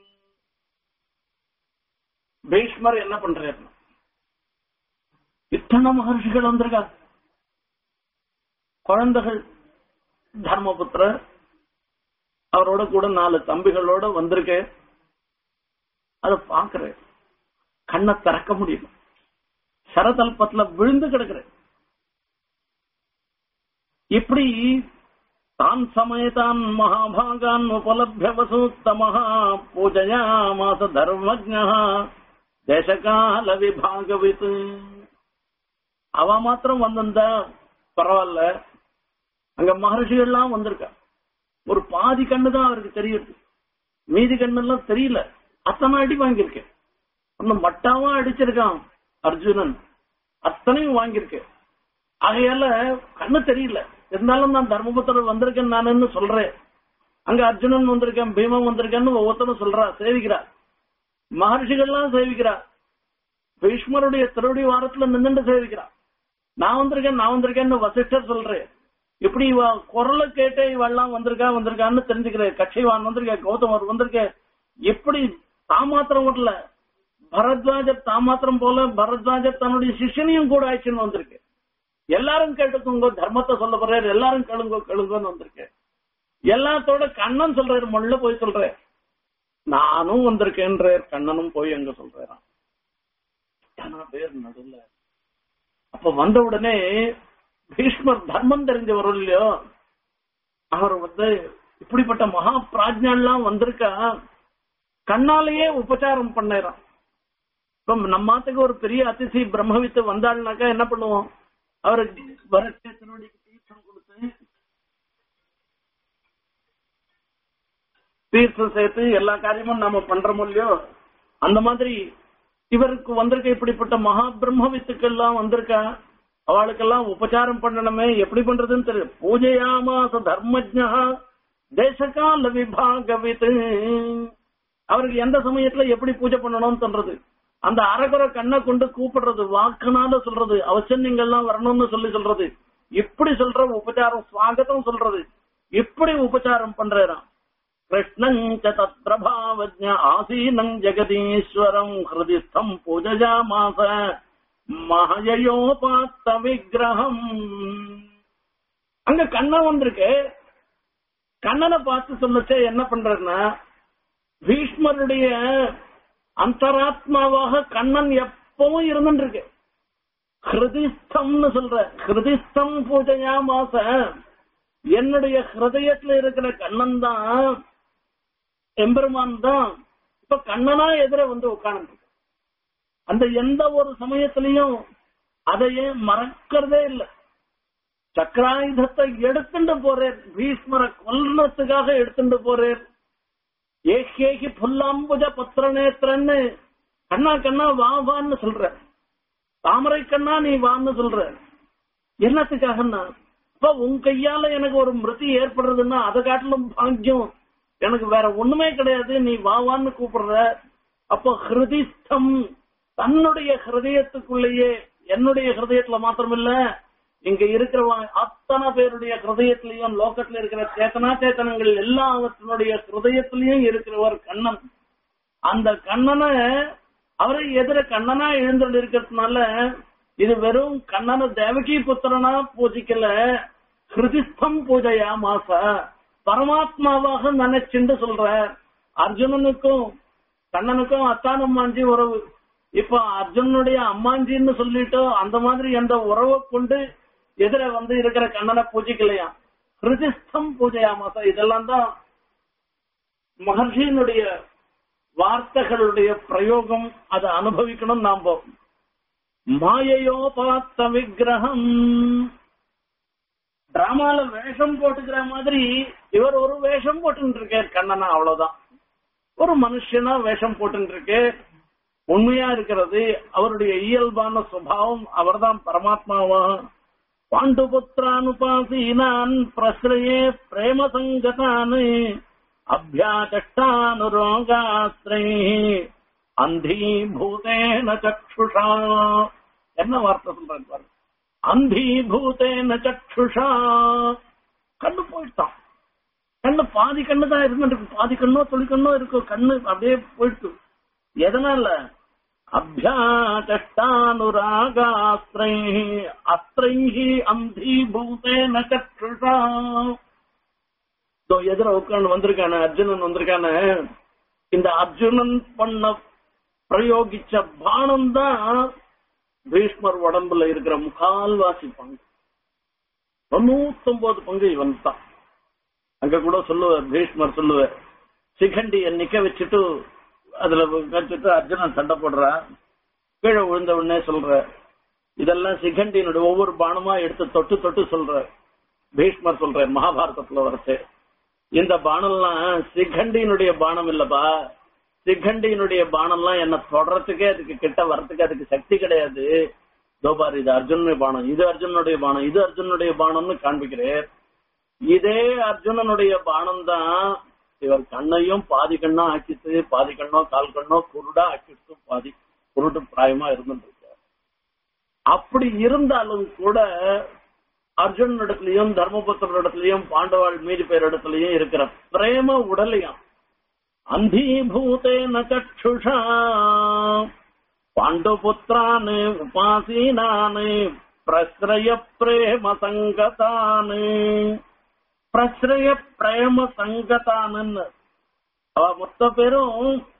S1: பீஷ்மர் என்ன பண்றாரு இத்தனை மகர்ஷிகள் வந்திருக்கா குழந்தைகள் தர்மபுத்திரர் அவரோட கூட நாலு தம்பிகளோட வந்திருக்க அத பாக்குறேன் கண்ணை திறக்க முடியும் சரதல்பத்துல விழுந்து கிடக்குறேன் இப்படி தான் சமயத்தான் மகாபாகான் உபலபிய வசூத்தமஹா பூஜயாமாச தர்மஜா தேசகால விபாகவித் அவ மாத்திரம் வந்திருந்தா பரவாயில்ல அங்க மகர்ஷிகள்லாம் வந்திருக்கா ஒரு பாதி கண்ணு தான் அவருக்கு தெரியுது மீதி கண்ணெல்லாம் தெரியல அத்தனை அடி வாங்கியிருக்கேன் ஒன்னு மட்டாவா அடிச்சிருக்கான் அர்ஜுனன் அத்தனையும் வாங்கியிருக்கேன் ஆகையால கண்ணு தெரியல இருந்தாலும் நான் தர்மபுத்திரர் வந்திருக்கேன் நானுன்னு சொல்றேன் அங்க அர்ஜுனன் வந்திருக்கேன் பீமன் வந்திருக்கேன்னு ஒவ்வொருத்தரும் சொல்றா சேவிக்கிறா மகர்ஷிகள்லாம் சேவிக்கிறா பீஷ்மருடைய திருவடி வாரத்துல நின்னுட்டு சேவிக்கிறா நான் வந்திருக்கேன் நான் வந்திருக்கேன்னு வசிஷ்டர் சொல்றேன் இப்படி இவ குரலை கேட்டே இவெல்லாம் வந்திருக்கா வந்திருக்கான்னு தெரிஞ்சுக்கிறேன் கட்சிவான் வந்திருக்க கௌதமர் வந்திருக்க எப்படி தாமாத்திரம் வரல பரத்வாஜர் தாமாத்திரம் போல பரத்வாஜர் தன்னுடைய சிஷ்யனையும் கூட ஆயிடுச்சுன்னு வந்திருக்கு எல்லாரும் கேட்டுக்கோங்க தர்மத்தை சொல்ல போறாரு எல்லாரும் கேளுங்க கேளுங்கன்னு வந்திருக்கு எல்லாத்தோட கண்ணன் சொல்றாரு முள்ள போய் சொல்றேன் நானும் வந்திருக்கேன்றார் கண்ணனும் போய் அங்க சொல்றாராம் எத்தனை பேர் நடுல அப்ப வந்த உடனே பீஷ்மர் தர்மம் தெரிஞ்சவர் இல்லையோ அவர் வந்து இப்படிப்பட்ட மகா பிராஜ்ஞெல்லாம் வந்திருக்கா கண்ணாலேயே உபச்சாரம் பண்ணறான் இப்ப நம்மாத்துக்கு ஒரு பெரிய அதிசி பிரம்மவித்து வந்தாள்னாக்கா என்ன பண்ணுவோம் அவருக்கு வரட்சத்தினுடைய தீர்த்தம் கொடுத்து தீர்த்தம் சேர்த்து எல்லா காரியமும் நாம பண்றோம் இல்லையோ அந்த மாதிரி இவருக்கு வந்திருக்க இப்படிப்பட்ட மகா பிரம்ம வித்துக்கள்லாம் வந்திருக்கா அவளுக்கெல்லாம் உபச்சாரம் பண்ணணுமே எப்படி பண்றதுன்னு தெரியும் பூஜையாமாச தர்மஜா தேசகால விபாகவித் அவருக்கு எந்த சமயத்துல எப்படி பூஜை பண்ணணும்னு சொல்றது அந்த அரைகுறை கண்ணை கொண்டு கூப்பிடுறது வாக்குனால சொல்றது அவசியம் நீங்கள்லாம் வரணும்னு சொல்லி சொல்றது இப்படி சொல்ற உபச்சாரம் சுவாகத்தம் சொல்றது இப்படி உபச்சாரம் பண்றாராம் कृष्णम् च तत्प्रभावज्ञ आसीनम् जगदीश्वरम् हृदिस्थम् पूजयामास மகயோபாத்த விக்கிரகம் அங்க கண்ணன் வந்திருக்கு கண்ணனை பார்த்து சொல்லச்சே என்ன பண்றதுன்னா பீஷ்மருடைய அந்தராத்மாவாக கண்ணன் எப்பவும் இருந்துருக்கு ஹிருதிஸ்தம்னு சொல்ற ஹிருதிஸ்தம் பூஜையா மாச என்னுடைய ஹிருதயத்துல இருக்கிற கண்ணன் தான் எம்பெருமான் தான் இப்ப கண்ணனா எதிர வந்து உட்கார்ந்து அந்த எந்த ஒரு சமயத்திலையும் அதையே மறக்கிறதே இல்லை சக்கராயுதத்தை எடுத்துட்டு போறேன் பீஷ்மரை கொல்றதுக்காக எடுத்துட்டு போறேன் ஏகேகி புல்லாம்புஜ பத்திரநேத்திரன்னு கண்ணா கண்ணா வா வான்னு சொல்ற தாமரை கண்ணா நீ வான்னு சொல்ற என்னத்துக்காகன்னா இப்ப உன் கையால எனக்கு ஒரு மிருதி ஏற்படுறதுன்னா அதை காட்டிலும் பாக்கியம் எனக்கு வேற ஒண்ணுமே கிடையாது நீ வா வான்னு கூப்பிடுற அப்போ ஹிருதிஸ்தம் தன்னுடைய ஹிருதயத்துக்குள்ளேயே என்னுடைய ஹிருதயத்துல மாத்திரமில்ல இங்க இருக்கிறவன் அத்தனை பேருடைய ஹிருதயத்திலையும் லோகத்துல இருக்கிற சேத்தனா சேத்தனங்கள் எல்லாவற்றினுடைய ஹிருதயத்திலையும் இருக்கிறவர் கண்ணன் அந்த கண்ணனை அவரை எதிர கண்ணனா எழுந்து இருக்கிறதுனால இது வெறும் கண்ணனை தேவகி புத்திரனா பூஜிக்கல ஹிருதிஸ்தம் பூஜையா மாச பரமாத்மாவாக நினைச்சுண்டு சொல்ற அர்ஜுனனுக்கும் கண்ணனுக்கும் அத்தானம்மாஞ்சி உறவு இப்ப அர்ஜுனுடைய அம்மாஞ்சின்னு சொல்லிட்டு அந்த மாதிரி எந்த உறவை கொண்டு எதிர வந்து இருக்கிற கண்ணனை பூஜிக்கலையா ஹிருதிஸ்தம் பூஜையா மாசா இதெல்லாம் தான் மகர்ஷியினுடைய வார்த்தைகளுடைய பிரயோகம் அதை அனுபவிக்கணும் நாம மாயையோ பார்த்த விக்கிரகம் டிராமால வேஷம் போட்டுக்கிற மாதிரி இவர் ஒரு வேஷம் போட்டு இருக்கார் கண்ணனா அவ்வளவுதான் ஒரு மனுஷனா வேஷம் போட்டு இருக்கு உண்மையா இருக்கிறது அவருடைய இயல்பான சுபாவம் அவர்தான் பரமாத்மாவா பாண்டுபுத்திரானுபாசீனான் பிரஸ்ரயே பிரேம சங்கதான் அபியாச்சஷ்டானுரோகாஸ்திரை அந்தீபூதேன சக்ஷுஷா என்ன வார்த்தை சொல்றாங்க பாருங்க அந்தீபூதேன சக்ஷுஷா கண்ணு போயிட்டான் கண்ணு பாதி கண்ணு தான் இருந்துட்டு பாதி கண்ணோ துளி கண்ணோ இருக்கும் கண்ணு அப்படியே போயிட்டு எதனால அபியாச்சஷ்டானுராகாஸ்திரை அஸ்திரைஹி அந்தீபூதேன சக்ஷுஷா எதிர உட்காந்து வந்திருக்கான அர்ஜுனன் வந்திருக்கான இந்த அர்ஜுனன் பண்ண பிரயோகிச்ச பானம் தான் பீஷ்மர் உடம்புல இருக்கிற முக்கால்வாசி பங்கு தொண்ணூத்தொன்பது பங்கு இவன் தான் அங்க கூட சொல்லுவார் பீஷ்மர் சொல்லுவார் சிகண்டிய நிக்க வச்சுட்டு அதுல வச்சுட்டு அர்ஜுனன் சண்டை போடுறான் கீழே விழுந்த உடனே சொல்ற இதெல்லாம் சிகண்டியினுடைய ஒவ்வொரு பானமா எடுத்து தொட்டு தொட்டு சொல்ற பீஷ்மர் சொல்ற மகாபாரதத்துல வரச்சு இந்த பானம்லாம் சிகண்டியினுடைய பானம் இல்லப்பா சிகண்டியினுடைய பானம்லாம் என்ன தொடறதுக்கே அதுக்கு கிட்ட வர்றதுக்கு அதுக்கு சக்தி கிடையாது தோபார் இது அர்ஜுனுடைய பானம் இது அர்ஜுனுடைய பானம் இது அர்ஜுனுடைய பானம்னு காண்பிக்கிறேன் இதே அர்ஜுனனுடைய பானம் தான் இவர் கண்ணையும் பாதி கண்ணா ஆக்கிட்டு பாதி கண்ணோ கால் கண்ணோ குருடா ஆக்கிட்டு பாதி குருட்டு பிராயமா இருந்துட்டு இருக்கார் அப்படி இருந்தாலும் கூட அர்ஜுன் இடத்துலயும் தர்மபுத்திர இடத்துலயும் பாண்டவாள் மீதி பேர் இடத்துலயும் இருக்கிற பிரேம உடலையும் அந்தீபூதேன சக்ஷுஷா பாண்டுபுத்திரான் உபாசீனான் பிரஸ்ரய பிரேம சங்கதான் பிரஸ்ரய பிரேம சங்கதான்னு அவ மொத்த பேரும்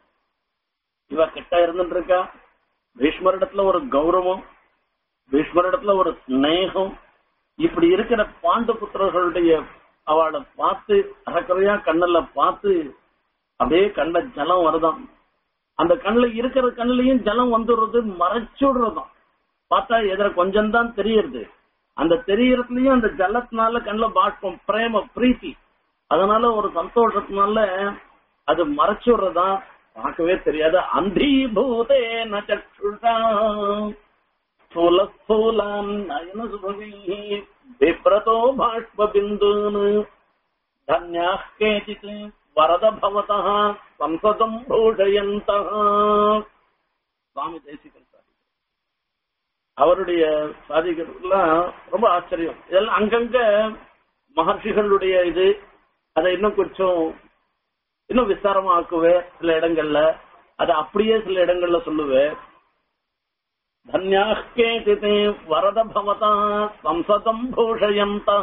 S1: இவ கிட்ட இருந்துட்டு இருக்கா பீஷ்மரிடத்துல ஒரு கௌரவம் பீஷ்மரிடத்துல ஒரு ஸ்நேகம் இப்படி இருக்கிற பாண்டு புத்திரர்களுடைய அவளை பார்த்து அறக்குறையா கண்ணுல பார்த்து அப்படியே கண்ணுல ஜலம் வருதாம் அந்த கண்ணுல இருக்கிற கண்ணுலயும் ஜலம் வந்துடுறது மறைச்சு விடுறதாம் பார்த்தா எதிர கொஞ்சம் தான் தெரியறது அந்த தெரியறதுலயும் அந்த ஜலத்தினால கண்ணுல பாஷ்பம் பிரேம பிரீத்தி அதனால ஒரு சந்தோஷத்தினால அது மறைச்சு விடுறதா பார்க்கவே தெரியாது அந்தீபூதே நச்சுஷா स्थूल स्थूलान् नयनसुभगैः बिभ्रतो बाष्पबिन्दून् धन्याः केचित् वरद भवतः संसदम् भूषयन्तः சுவாமி தேசிகர் அவருடைய சாதிகள்லாம் ரொம்ப ஆச்சரியம் இதெல்லாம் அங்கங்க மகர்ஷிகளுடைய இது அதை இன்னும் கொஞ்சம் இன்னும் விஸ்தாரமா ஆக்குவேன் சில இடங்கள்ல அது அப்படியே சில இடங்கள்ல சொல்லுவேன் தன்யாக்கே வரத பவதா சம்சதம் பூஷயந்தா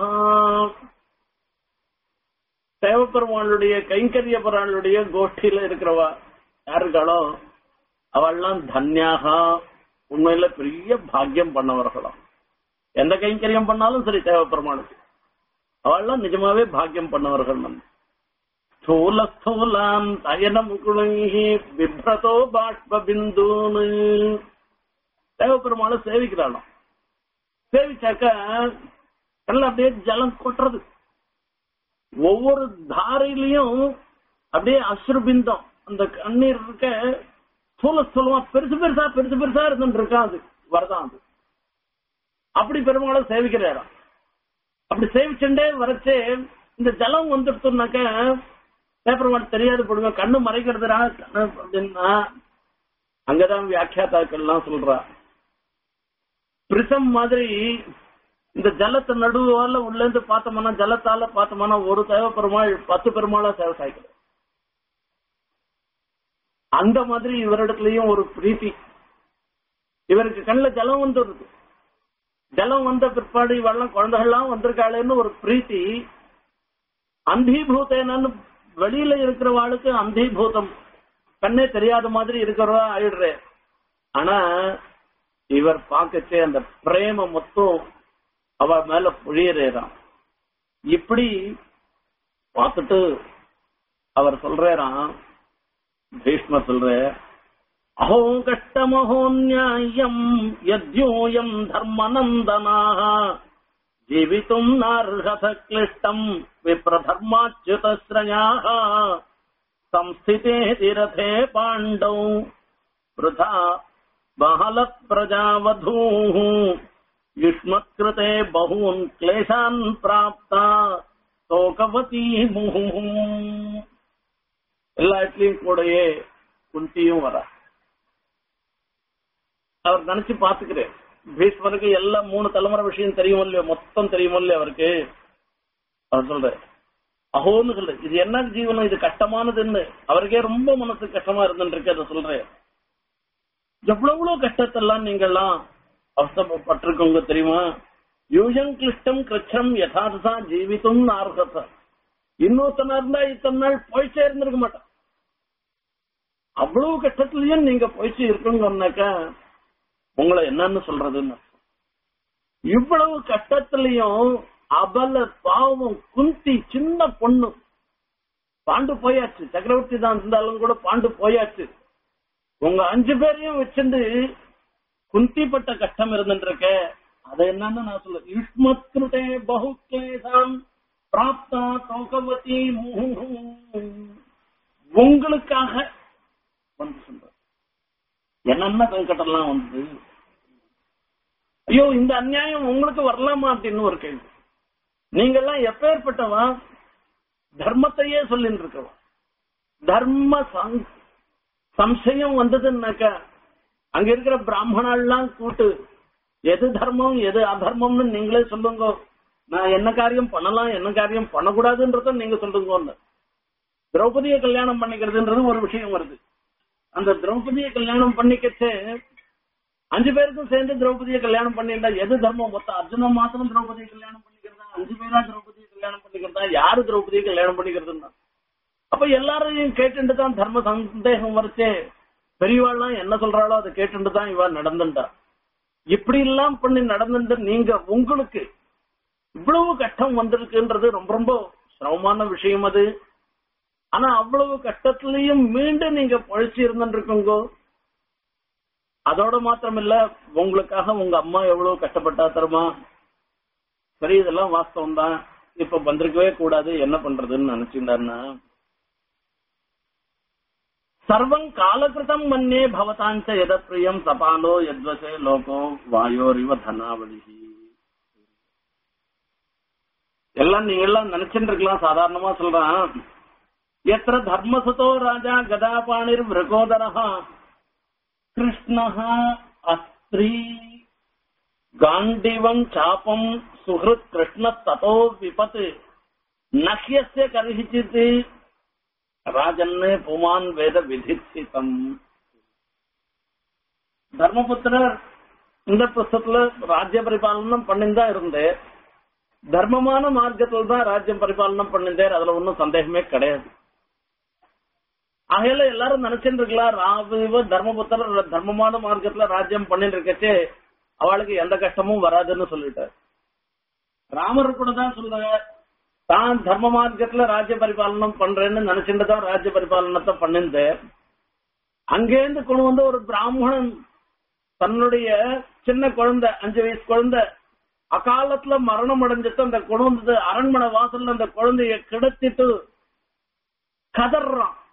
S1: தேவப்பெருமாளுடைய கைங்கரிய பெருமாளுடைய கோஷ்டியில இருக்கிறவா யாருக்காளோ அவள்லாம் தன்யாகா உண்மையில பெரிய பாக்கியம் பண்ணவர்களாம் எந்த கைங்கரியம் பண்ணாலும் சரி தேவப்பெருமாளுக்கு அவள்லாம் நிஜமாவே பாக்கியம் பண்ணவர்கள் நம்ம ஸ்தூல ஸ்தூலாம் தயனம் குணங்கி பிப்ரதோ பாஷ்ப பிந்தூனு தேவப்பெருமாளை சேவிக்கிறாளாம் சேவிச்சாக்க கண்ணில் அப்படியே ஜலம் கொட்டுறது ஒவ்வொரு தாரையிலையும் அப்படியே அசுரபிந்தம் அந்த கண்ணீர் இருக்க ஸ்தூல ஸ்தூலமா பெருசு பெருசா பெருசு பெருசா இருந்துட்டு இருக்கா அது வரதான் அது அப்படி பெருமாளை சேவிக்கிறாராம் அப்படி சேவிச்சுட்டே வரச்சே இந்த ஜலம் வந்துடுத்துனாக்க பேப்பர் தெரியாது போடுங்க கண்ணு மறைக்கிறதுடா கண்ணு அப்படின்னா அங்கதான் வியாக்கியாத்தாக்கள்லாம் சொல்றா பிரிசம் மாதிரி இந்த ஜலத்தை நடுவால உள்ள இருந்து பார்த்தோம்னா ஜலத்தால பார்த்தோம்னா ஒரு தேவ பெருமாள் பத்து பெருமாளா சேவை சாய்க்கல அந்த மாதிரி இவரிடத்துலயும் ஒரு பிரீத்தி இவருக்கு கண்ணில் ஜலம் வந்துடுது ஜலம் வந்த பிற்பாடு இவெல்லாம் குழந்தைகள்லாம் வந்திருக்காளேன்னு ஒரு பிரீத்தி அந்தீபூத்தேனன்னு வெளியில இருக்கிறவாளுக்கு அந்தீபூதம் கண்ணே தெரியாத மாதிரி இருக்கிறவா ஆயிடுறே ஆனா இவர் பார்க்கச்சே அந்த பிரேம மொத்தம் அவ மேல புழியறேறான் இப்படி பார்த்துட்டு அவர் சொல்றாராம் பீஷ்மர் சொல்ற அஹோ கஷ்டமஹோ நியாயம் யத்யோயம் தர்மநந்தனாக ஜீவித்தும் நார்ஹத கிளிஷ்டம் விப்ரதர்மாச்சுதஸ்ரயாக संस्थिते तीरथे पाण्डौ वृथा बहलत् प्रजावधूः युष्मत्कृते बहून् क्लेशान् प्राप्ता शोकवती मुहुः எல்லா இடத்துலயும் கூடயே குந்தியும் வர அவர் நினைச்சு பாத்துக்கிறேன் பீஷ்மருக்கு எல்லாம் மூணு தலைமுறை விஷயம் தெரியும் இல்லையோ மொத்தம் தெரியும் இல்லையோ அவருக்கு அவர் சொல்ற அஹோன்னு சொல்லு இது என்ன ஜீவனம் இது கஷ்டமானதுன்னு அவருக்கே ரொம்ப மனசு கஷ்டமா இருந்துருக்கு அதை சொல்றேன் எவ்வளவு கஷ்டத்தெல்லாம் நீங்கெல்லாம் அவசரப்பட்டிருக்கோங்க தெரியுமா யூஜம் கிளிஷ்டம் கிருச்சம் யதார்த்தா ஜீவித்தும் நார்கத்த இன்னொருத்தனா இருந்தா இத்தனை நாள் போயிச்சே இருந்திருக்க மாட்டான் அவ்வளவு கஷ்டத்துலயும் நீங்க போயிச்சு இருக்குங்கன்னாக்கா உங்களை என்னன்னு சொல்றதுன்னு இவ்வளவு கஷ்டத்திலையும் அபல பாவம் குந்தி சின்ன பொண்ணு பாண்டு போயாச்சு சக்கரவர்த்தி தான் இருந்தாலும் கூட பாண்டு போயாச்சு உங்க அஞ்சு பேரையும் வச்சிருந்து குந்திப்பட்ட கஷ்டம் இருந்துருக்க அது என்னன்னு நான் சொல்ல யுஷ்மத்ருதே பகுக்லேசாம் பிராப்தா தோகவதி உங்களுக்காக வந்து சொல்ற என்னென்ன சங்கடம்லாம் வந்து ஐயோ இந்த அநியாயம் உங்களுக்கு வரலாமா அப்படின்னு ஒரு கேள்வி நீங்கெல்லாம் எப்பேற்பட்டவா தர்மத்தையே சொல்லிட்டு இருக்கவா தர்ம சம்சயம் வந்ததுன்னாக்கா அங்க இருக்கிற பிராமணாலாம் கூட்டு எது தர்மம் எது அதர்மம்னு நீங்களே சொல்லுங்க நான் என்ன காரியம் பண்ணலாம் என்ன காரியம் பண்ணக்கூடாதுன்றத நீங்க சொல்லுங்க திரௌபதியை கல்யாணம் பண்ணிக்கிறதுன்றது ஒரு விஷயம் வருது அந்த திரௌபதியை கல்யாணம் பண்ணிக்கச்சே அஞ்சு பேருக்கும் சேர்ந்து திரௌபதியை கல்யாணம் பண்ணிட்டா எது தர்மம் மொத்தம் அர்ஜுனன் மாத்திரம் திரௌபதியை கல்யாணம் பண்ணிக்கிறதா அஞ்சு பேரா திரௌபதியை கல்யாணம் பண்ணிக்கிறதா யாரு திரௌபதியை கல்யாணம் பண்ணிக்கிறதுன்னா அப்ப எல்லாரையும் கேட்டுட்டு தான் தர்ம சந்தேகம் வரைச்சே பெரியவாள்லாம் என்ன சொல்றாளோ அதை கேட்டுட்டு தான் இவா நடந்துட்டா இப்படி எல்லாம் பண்ணி நடந்துட்டு நீங்க உங்களுக்கு இவ்வளவு கஷ்டம் வந்திருக்குன்றது ரொம்ப ரொம்ப சிரமமான விஷயம் அது ஆனா அவ்வளவு கஷ்டத்திலையும் மீண்டும் நீங்க பழிச்சு இருந்துருக்குங்கோ அதோட மாத்திரம் இல்ல உங்களுக்காக உங்க அம்மா எவ்வளவு கஷ்டப்பட்டா தருமா சரி இதெல்லாம் வாஸ்தவம் தான் இப்ப வந்திருக்கவே கூடாது என்ன பண்றதுன்னு நினைச்சிருந்தாருன்னா சர்வம் காலகிருதம் மன்னே பவதாஞ்ச எத பிரியம் சபாலோ எத்வசே லோகோ வாயோரிவ தனாவளி எல்லாம் நீங்க எல்லாம் நினைச்சுட்டு இருக்கலாம் சாதாரணமா சொல்றான் எத்திர தர்மசதோ ராஜா கதாபாணிர் மிருகோதரஹா கிருஷ்ணः அஸ்திரீ காண்டிவம் சாபம் சுஹൃத் கிருஷ்ண ததோ விபத் நஹ்யஸ்ய கர்ஹிச்சித் ராஜன்னு புமான் வேத விதிச்சிதம் தர்மபுத்திரர் இந்த புஸ்தத்துல ராஜ்ய பரிபாலனம் பண்ணிதான் இருந்து தர்மமான மார்க்கத்துல தான் ராஜ்யம் பரிபாலனம் பண்ணிருந்தார் அதுல ஒன்றும் சந்தேகமே கிடையாது ஆகையில எல்லாரும் நினைச்சுட்டு இருக்கலாம் ராவ தர்மபுத்திரர் தர்மமான மார்க்கத்துல ராஜ்யம் பண்ணிட்டு இருக்கச்சே அவளுக்கு எந்த கஷ்டமும் வராதுன்னு சொல்லிட்டார் ராமர் கூட தான் சொல்லுங்க தான் தர்ம மார்க்கத்துல ராஜ்ய பரிபாலனம் பண்றேன்னு நினைச்சுட்டு தான் ராஜ்ய பரிபாலனத்தை பண்ணிருந்தேன் அங்கேருந்து கொண்டு வந்து ஒரு பிராமணன் தன்னுடைய சின்ன குழந்தை அஞ்சு வயசு குழந்தை அகாலத்துல மரணம் அடைஞ்சிட்டு அந்த கொண்டு வந்தது அரண்மனை வாசல்ல அந்த குழந்தைய கிடத்திட்டு கதறான்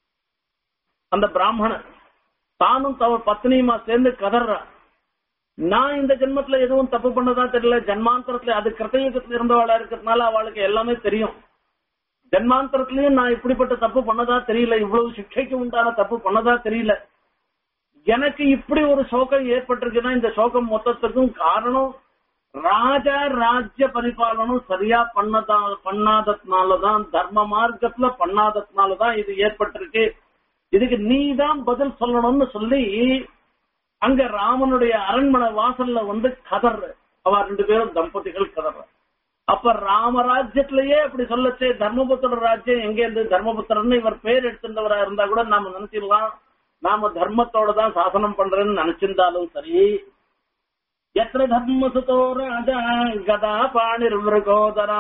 S1: அந்த பிராமணன் தானும் தவ பத்னியுமா சேர்ந்து கதறான் நான் இந்த ஜென்மத்துல எதுவும் தப்பு பண்ணதா தெரியல ஜென்மாந்தரத்துல அது கிருத்தயுகத்துல இருந்தவளா இருக்கிறதுனால அவளுக்கு எல்லாமே தெரியும் ஜென்மாந்தரத்திலயும் நான் இப்படிப்பட்ட தப்பு பண்ணதா தெரியல இவ்வளவு சிக்ஷைக்கு உண்டான தப்பு பண்ணதா தெரியல எனக்கு இப்படி ஒரு சோகம் ஏற்பட்டிருக்குன்னா இந்த சோகம் மொத்தத்துக்கும் காரணம் ராஜா ராஜ்ய பரிபாலனம் சரியா பண்ணதா பண்ணாததுனாலதான் தர்ம மார்க்கத்துல பண்ணாததுனாலதான் இது ஏற்பட்டிருக்கு இதுக்கு நீ தான் பதில் சொல்லணும்னு சொல்லி அங்க ராமனுடைய அரண்மனை வாசல்ல வந்து கதற அவ ரெண்டு பேரும் தம்பதிகள் கதற அப்ப ராமராஜ்யத்திலேயே அப்படி சொல்லச்சே தர்மபுத்திர ராஜ்யம் எங்க இருந்து தர்மபுத்திரன்னு இவர் பேர் எடுத்துட்டவரா இருந்தா கூட நாம நினைச்சிடலாம் நாம தர்மத்தோட தான் சாசனம் பண்றேன்னு நினைச்சிருந்தாலும் சரி எത്ര ധർമ്മസുതോ രാജ ഗദാ പാണിർ വൃകോദര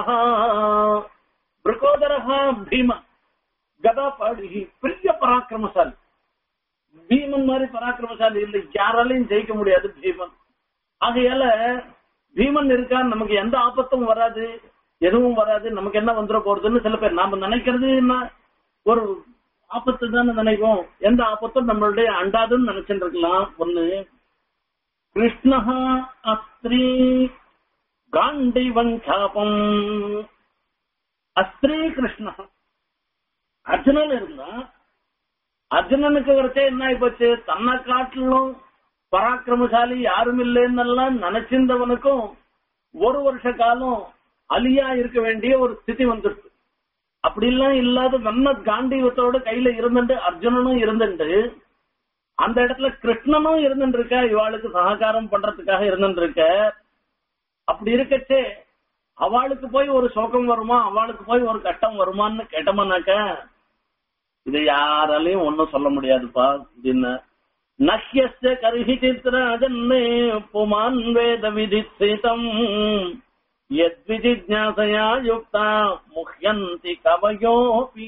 S1: വൃകോദര ഭീമ கதா பாடி பெரிய பராக்கிரமசாலி பீமன் மாதிரி பராக்கிரமசாலி இல்லை யாராலையும் ஜெயிக்க முடியாது பீமன் ஆகையால பீமன் இருக்கா நமக்கு எந்த ஆபத்தும் வராது எதுவும் வராது நமக்கு என்ன வந்துட போறதுன்னு சில பேர் நாம நினைக்கிறது என்ன ஒரு ஆபத்து தானே நினைக்கும் எந்த ஆபத்தும் நம்மளுடைய அண்டாதுன்னு நினைச்சுட்டு இருக்கலாம் ஒண்ணு கிருஷ்ணஹா அஸ்திரீ காண்டி வஞ்சாபம் அஸ்திரீ கிருஷ்ணா அர்ஜுனன் இருந்தா அர்ஜுனனுக்கு வரச்சே என்ன ஆயிப்போச்சு தன்னை காட்டிலும் பராக்கிரமசாலி யாரும் இல்லைன்னெல்லாம் நினைச்சிருந்தவனுக்கும் ஒரு வருஷ காலம் அலியா இருக்க வேண்டிய ஒரு ஸ்திதி வந்துருச்சு அப்படிலாம் இல்லாத நல்ல காண்டீவத்தோட கையில இருந்துட்டு அர்ஜுனனும் இருந்துட்டு அந்த இடத்துல கிருஷ்ணனும் இருந்துட்டு இருக்க இவாளுக்கு சககாரம் பண்றதுக்காக இருந்துட்டு இருக்க அப்படி இருக்கச்சே அவளுக்கு போய் ஒரு சோகம் வருமா அவளுக்கு போய் ஒரு கஷ்டம் வருமான்னு கேட்டோம்னாக்க இது யாராலையும் ஒன்னும் சொல்ல முடியாதுப்பா அப்படின்னு நஹ்யஸ்ய கருஹி சித்ராஜன்னே புமான் வேத விதித்தம் யத்விஜிஜாசயா யுக்தா முஹ்யந்தி கவயோபி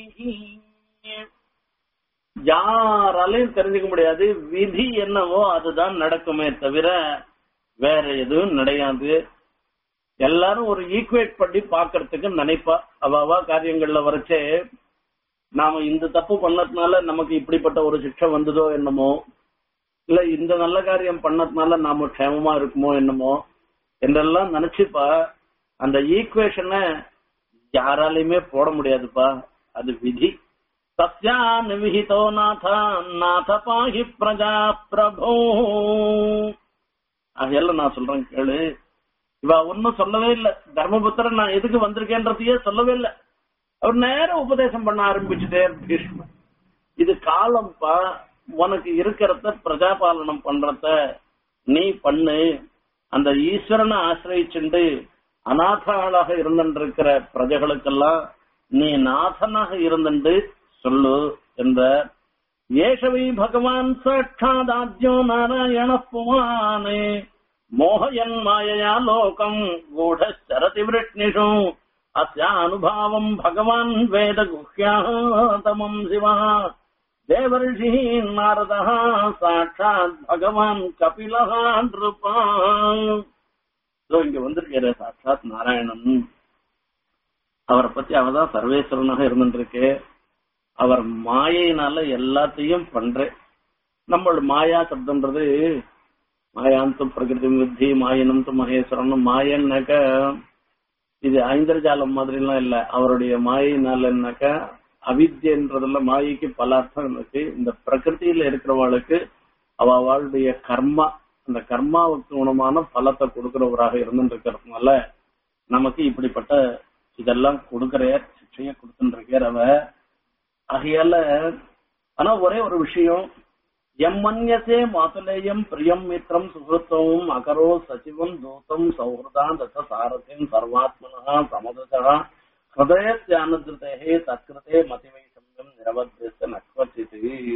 S1: யாராலையும் தெரிஞ்சுக்க முடியாது விதி என்னவோ அதுதான் நடக்குமே தவிர வேற எதுவும் கிடையாது எல்லாரும் ஒரு ஈக்குவேட் பண்ணி பாக்குறதுக்கு நினைப்பா அவாவா காரியங்கள்ல வரைச்சே நாம இந்த தப்பு பண்ணதுனால நமக்கு இப்படிப்பட்ட ஒரு சிக்ஷை வந்ததோ என்னமோ இல்ல இந்த நல்ல காரியம் பண்ணதுனால நாம க்ஷேமமா இருக்குமோ என்னமோ என்றெல்லாம் நினைச்சுப்பா அந்த ஈக்குவேஷனை யாராலையுமே போட முடியாதுப்பா அது விதி சத்யான் விஹிதோ நாத நாத பாஹி பிரஜா பிரபோ அதையெல்லாம் நான் சொல்றேன் கேளு இவ ஒன்னும் சொல்லவே இல்ல தர்மபுத்திரன் நான் எதுக்கு வந்திருக்கேன்றதையே சொல்லவே இல்ல அவர் நேரம் உபதேசம் பண்ண ஆரம்பிச்சுட்டே பீஷ்மர் இது காலம்ப்பா உனக்கு இருக்கிறத பிரஜாபாலனம் பண்றத நீ பண்ணு அந்த ஈஸ்வரனை ஆசிரியிச்சுண்டு அநாதாளாக இருந்திருக்கிற பிரஜைகளுக்கெல்லாம் நீ நாதனாக இருந்துண்டு சொல்லு என்ற ஏஷவை பகவான் சாட்சாதாத்யோ நாராயண புமானே மோகயன் மாயயா லோகம் கூடரதி விருஷ்ணிஷு அஸ்யானுபாவம் பகவான் வேத குஹ்யாதமம் சிவா தேவர்ஷி நாரத சாட்சாத் பகவான் கபிலஹா நிருபா இங்க வந்திருக்கிற சாட்சாத் நாராயணன் அவரை பத்தி அவதான் சர்வேஸ்வரனாக இருந்துருக்கு அவர் மாயினால எல்லாத்தையும் பண்றேன் நம்மளோட மாயா சப்தம்ன்றது மாயாந்தம் பிரகிருதி வித்தி மாயனம் து மகேஸ்வரன் மாயன்னாக்க இது ஐந்தர்ஜாலம் மாதிரி எல்லாம் இல்ல அவருடைய மாயினாலன்னாக்க அவித்யன்றதுல மாயைக்கு பல அர்த்தம் இருக்கு இந்த பிரகிருதியில இருக்கிறவளுக்கு அவ அவளுடைய கர்மா அந்த கர்மாவுக்கு குணமான பலத்தை கொடுக்கிறவராக இருந்துட்டு இருக்கிறதுனால நமக்கு இப்படிப்பட்ட இதெல்லாம் கொடுக்கிற சிக்ஷைய கொடுத்துருக்கார் அவ ஆகையால ஆனா ஒரே ஒரு விஷயம் எம்மன்யசே மாதுலேயம் பிரியம் மித்ரம் சுகிருத்தமும் அகரோ சச்சிவம் தூதம் சௌஹൃദான் தத்த சாரதிம் சர்வாத்மனா சமதா ஹிருதயத்தியானதிருத்தே தத்கிருதே மதிவைஷம்யம் நிரவத்திய நக்வச்சிது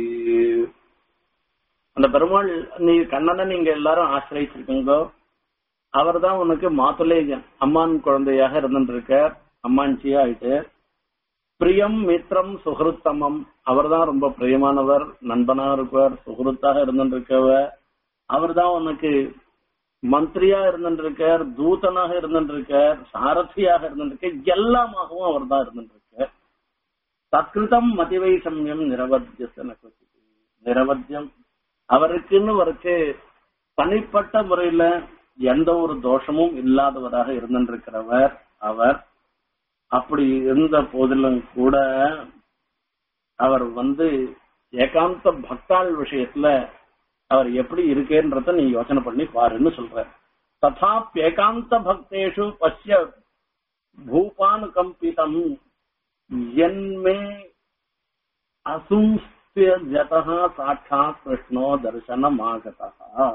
S1: அந்த பெருமாள் நீ கண்ணனை நீங்க எல்லாரும் ஆசிரியச்சிருக்கீங்க அவர் தான் உனக்கு மாத்துலேயன் அம்மான் குழந்தையாக இருந்துருக்கார் அம்மாஞ்சியா ஆயிட்டு பிரியம் மித்ரம் சுகிருத்தமம் அவர் தான் ரொம்ப பிரியமானவர் நண்பனா இருப்பார் சுகிருத்தாக இருந்துருக்கவர் அவர் தான் உனக்கு மந்திரியா இருந்துருக்கார் தூதனாக இருந்துருக்கார் சாரதியாக இருந்துருக்க எல்லாமாகவும் அவர் தான் இருந்துருக்கார் தத்கிருதம் மதிவைஷம்யம் நிரவத்திய நிரவத்தியம் அவருக்குன்னு அவருக்கு தனிப்பட்ட முறையில எந்த ஒரு தோஷமும் இல்லாதவராக இருந்திருக்கிறவர் அவர் அப்படி இருந்த போதிலும் கூட அவர் வந்து ஏகாந்த பக்தாள் விஷயத்துல அவர் எப்படி இருக்கேன்றத நீ யோசனை பண்ணி பாருன்னு சொல்ற ததா ஏகாந்த பக்தேஷு பசிய பூபானு கம்பிதம் என்மே அசும் ஜதா சாட்சாத் கிருஷ்ணோ தரிசனமாகதா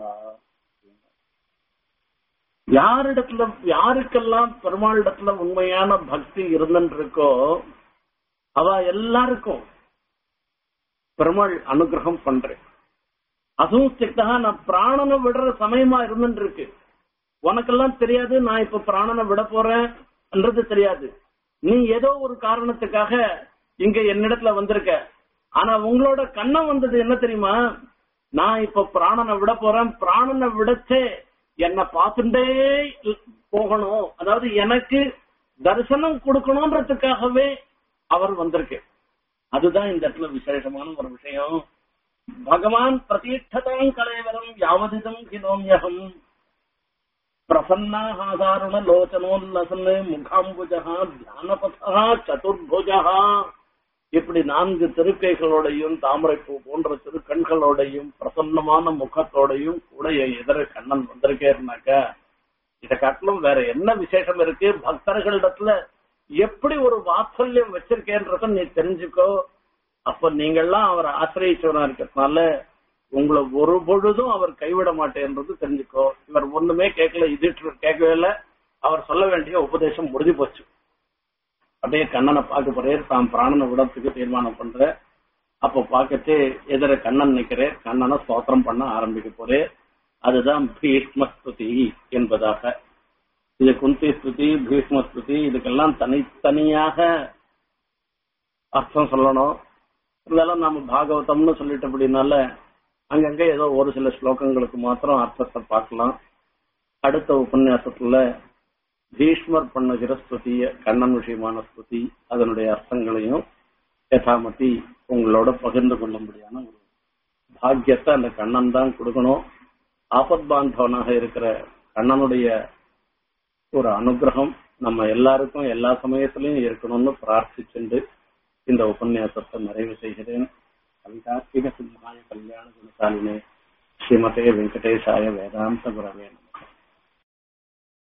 S1: யாரிடத்துல யாருக்கெல்லாம் பெருமாளிடத்துல உண்மையான பக்தி இருந்துருக்கோ அவ எல்லாருக்கும் பெருமாள் அனுகிரகம் பண்றேன் அதுவும் சிக்தா நான் பிராணனை விடுற சமயமா இருந்துட்டு இருக்கு உனக்கெல்லாம் தெரியாது நான் இப்ப பிராணனை விட போறேன்ன்றது தெரியாது நீ ஏதோ ஒரு காரணத்துக்காக இங்க என்னிடத்துல வந்திருக்க ஆனா உங்களோட கண்ணம் வந்தது என்ன தெரியுமா நான் இப்ப பிராணனை விட போறேன் பிராணனை விடச்சே என்ன பார்த்துட்டே போகணும் அதாவது எனக்கு தரிசனம் கொடுக்கணும்ன்றதுக்காகவே அவர் வந்திருக்கு அதுதான் இந்த இடத்துல விசேஷமான ஒரு விஷயம் பகவான் பிரதீட்சதாம் கலைவரம் யாவதிதம் கிலோமியகம் பிரசன்னா ஆதாரண லோச்சனோல்லசன் முகாம்புஜா தியானபதா சதுர்புஜா இப்படி நான்கு திருக்கைகளோடையும் தாமரைப்பூ போன்ற திருக்கண்களோடையும் பிரசன்னமான முகத்தோடையும் கூட என் எதிர கண்ணன் வந்திருக்கேன்னாக்க இத காட்டிலும் வேற என்ன விசேஷம் இருக்கு பக்தர்களிடத்துல எப்படி ஒரு வாத்சல்யம் வச்சிருக்கேன்றத நீ தெரிஞ்சுக்கோ அப்ப நீங்கள்லாம் அவர் ஆசிரியச்சவனா இருக்கிறதுனால உங்களை ஒரு பொழுதும் அவர் கைவிட மாட்டேன்றது தெரிஞ்சுக்கோ இவர் ஒண்ணுமே கேட்கல இது கேட்கவே இல்லை அவர் சொல்ல வேண்டிய உபதேசம் முடிஞ்சு போச்சு அப்படியே கண்ணனை பார்க்க போறேன் தான் பிராணனை விடத்துக்கு தீர்மானம் பண்ற அப்ப பார்க்கச்சே எதிர கண்ணன் நிக்கிறேன் கண்ணனை ஸ்தோத்திரம் பண்ண ஆரம்பிக்க போறேன் அதுதான் பீஷ்ம ஸ்துதி என்பதாக இது குந்தி ஸ்துதி பீஷ்ம ஸ்துதி இதுக்கெல்லாம் தனித்தனியாக அர்த்தம் சொல்லணும் இருந்தாலும் நம்ம பாகவதம்னு சொல்லிட்டு அப்படின்னால அங்கங்க ஏதோ ஒரு சில ஸ்லோகங்களுக்கு மாத்திரம் அர்த்தத்தை பார்க்கலாம் அடுத்த உபன்யாசத்துல பீஷ்மர் பண்ணுகிற ஸ்துதிய கண்ணன் விஷயமான ஸ்துதி அதனுடைய அர்த்தங்களையும் யதாமதி உங்களோட பகிர்ந்து கொள்ளும்படியான ஒரு பாக்கியத்தை அந்த கண்ணன் தான் கொடுக்கணும் ஆபத் பாந்தவனாக இருக்கிற கண்ணனுடைய ஒரு அனுகிரகம் நம்ம எல்லாருக்கும் எல்லா சமயத்திலையும் இருக்கணும்னு பிரார்த்திச்சுண்டு இந்த உபன்யாசத்தை நிறைவு செய்கிறேன் கவிதாத்மிக சிம்மாய கல்யாண குணசாலினே ஸ்ரீமதே வெங்கடேசாய வேதாந்த குரவேன்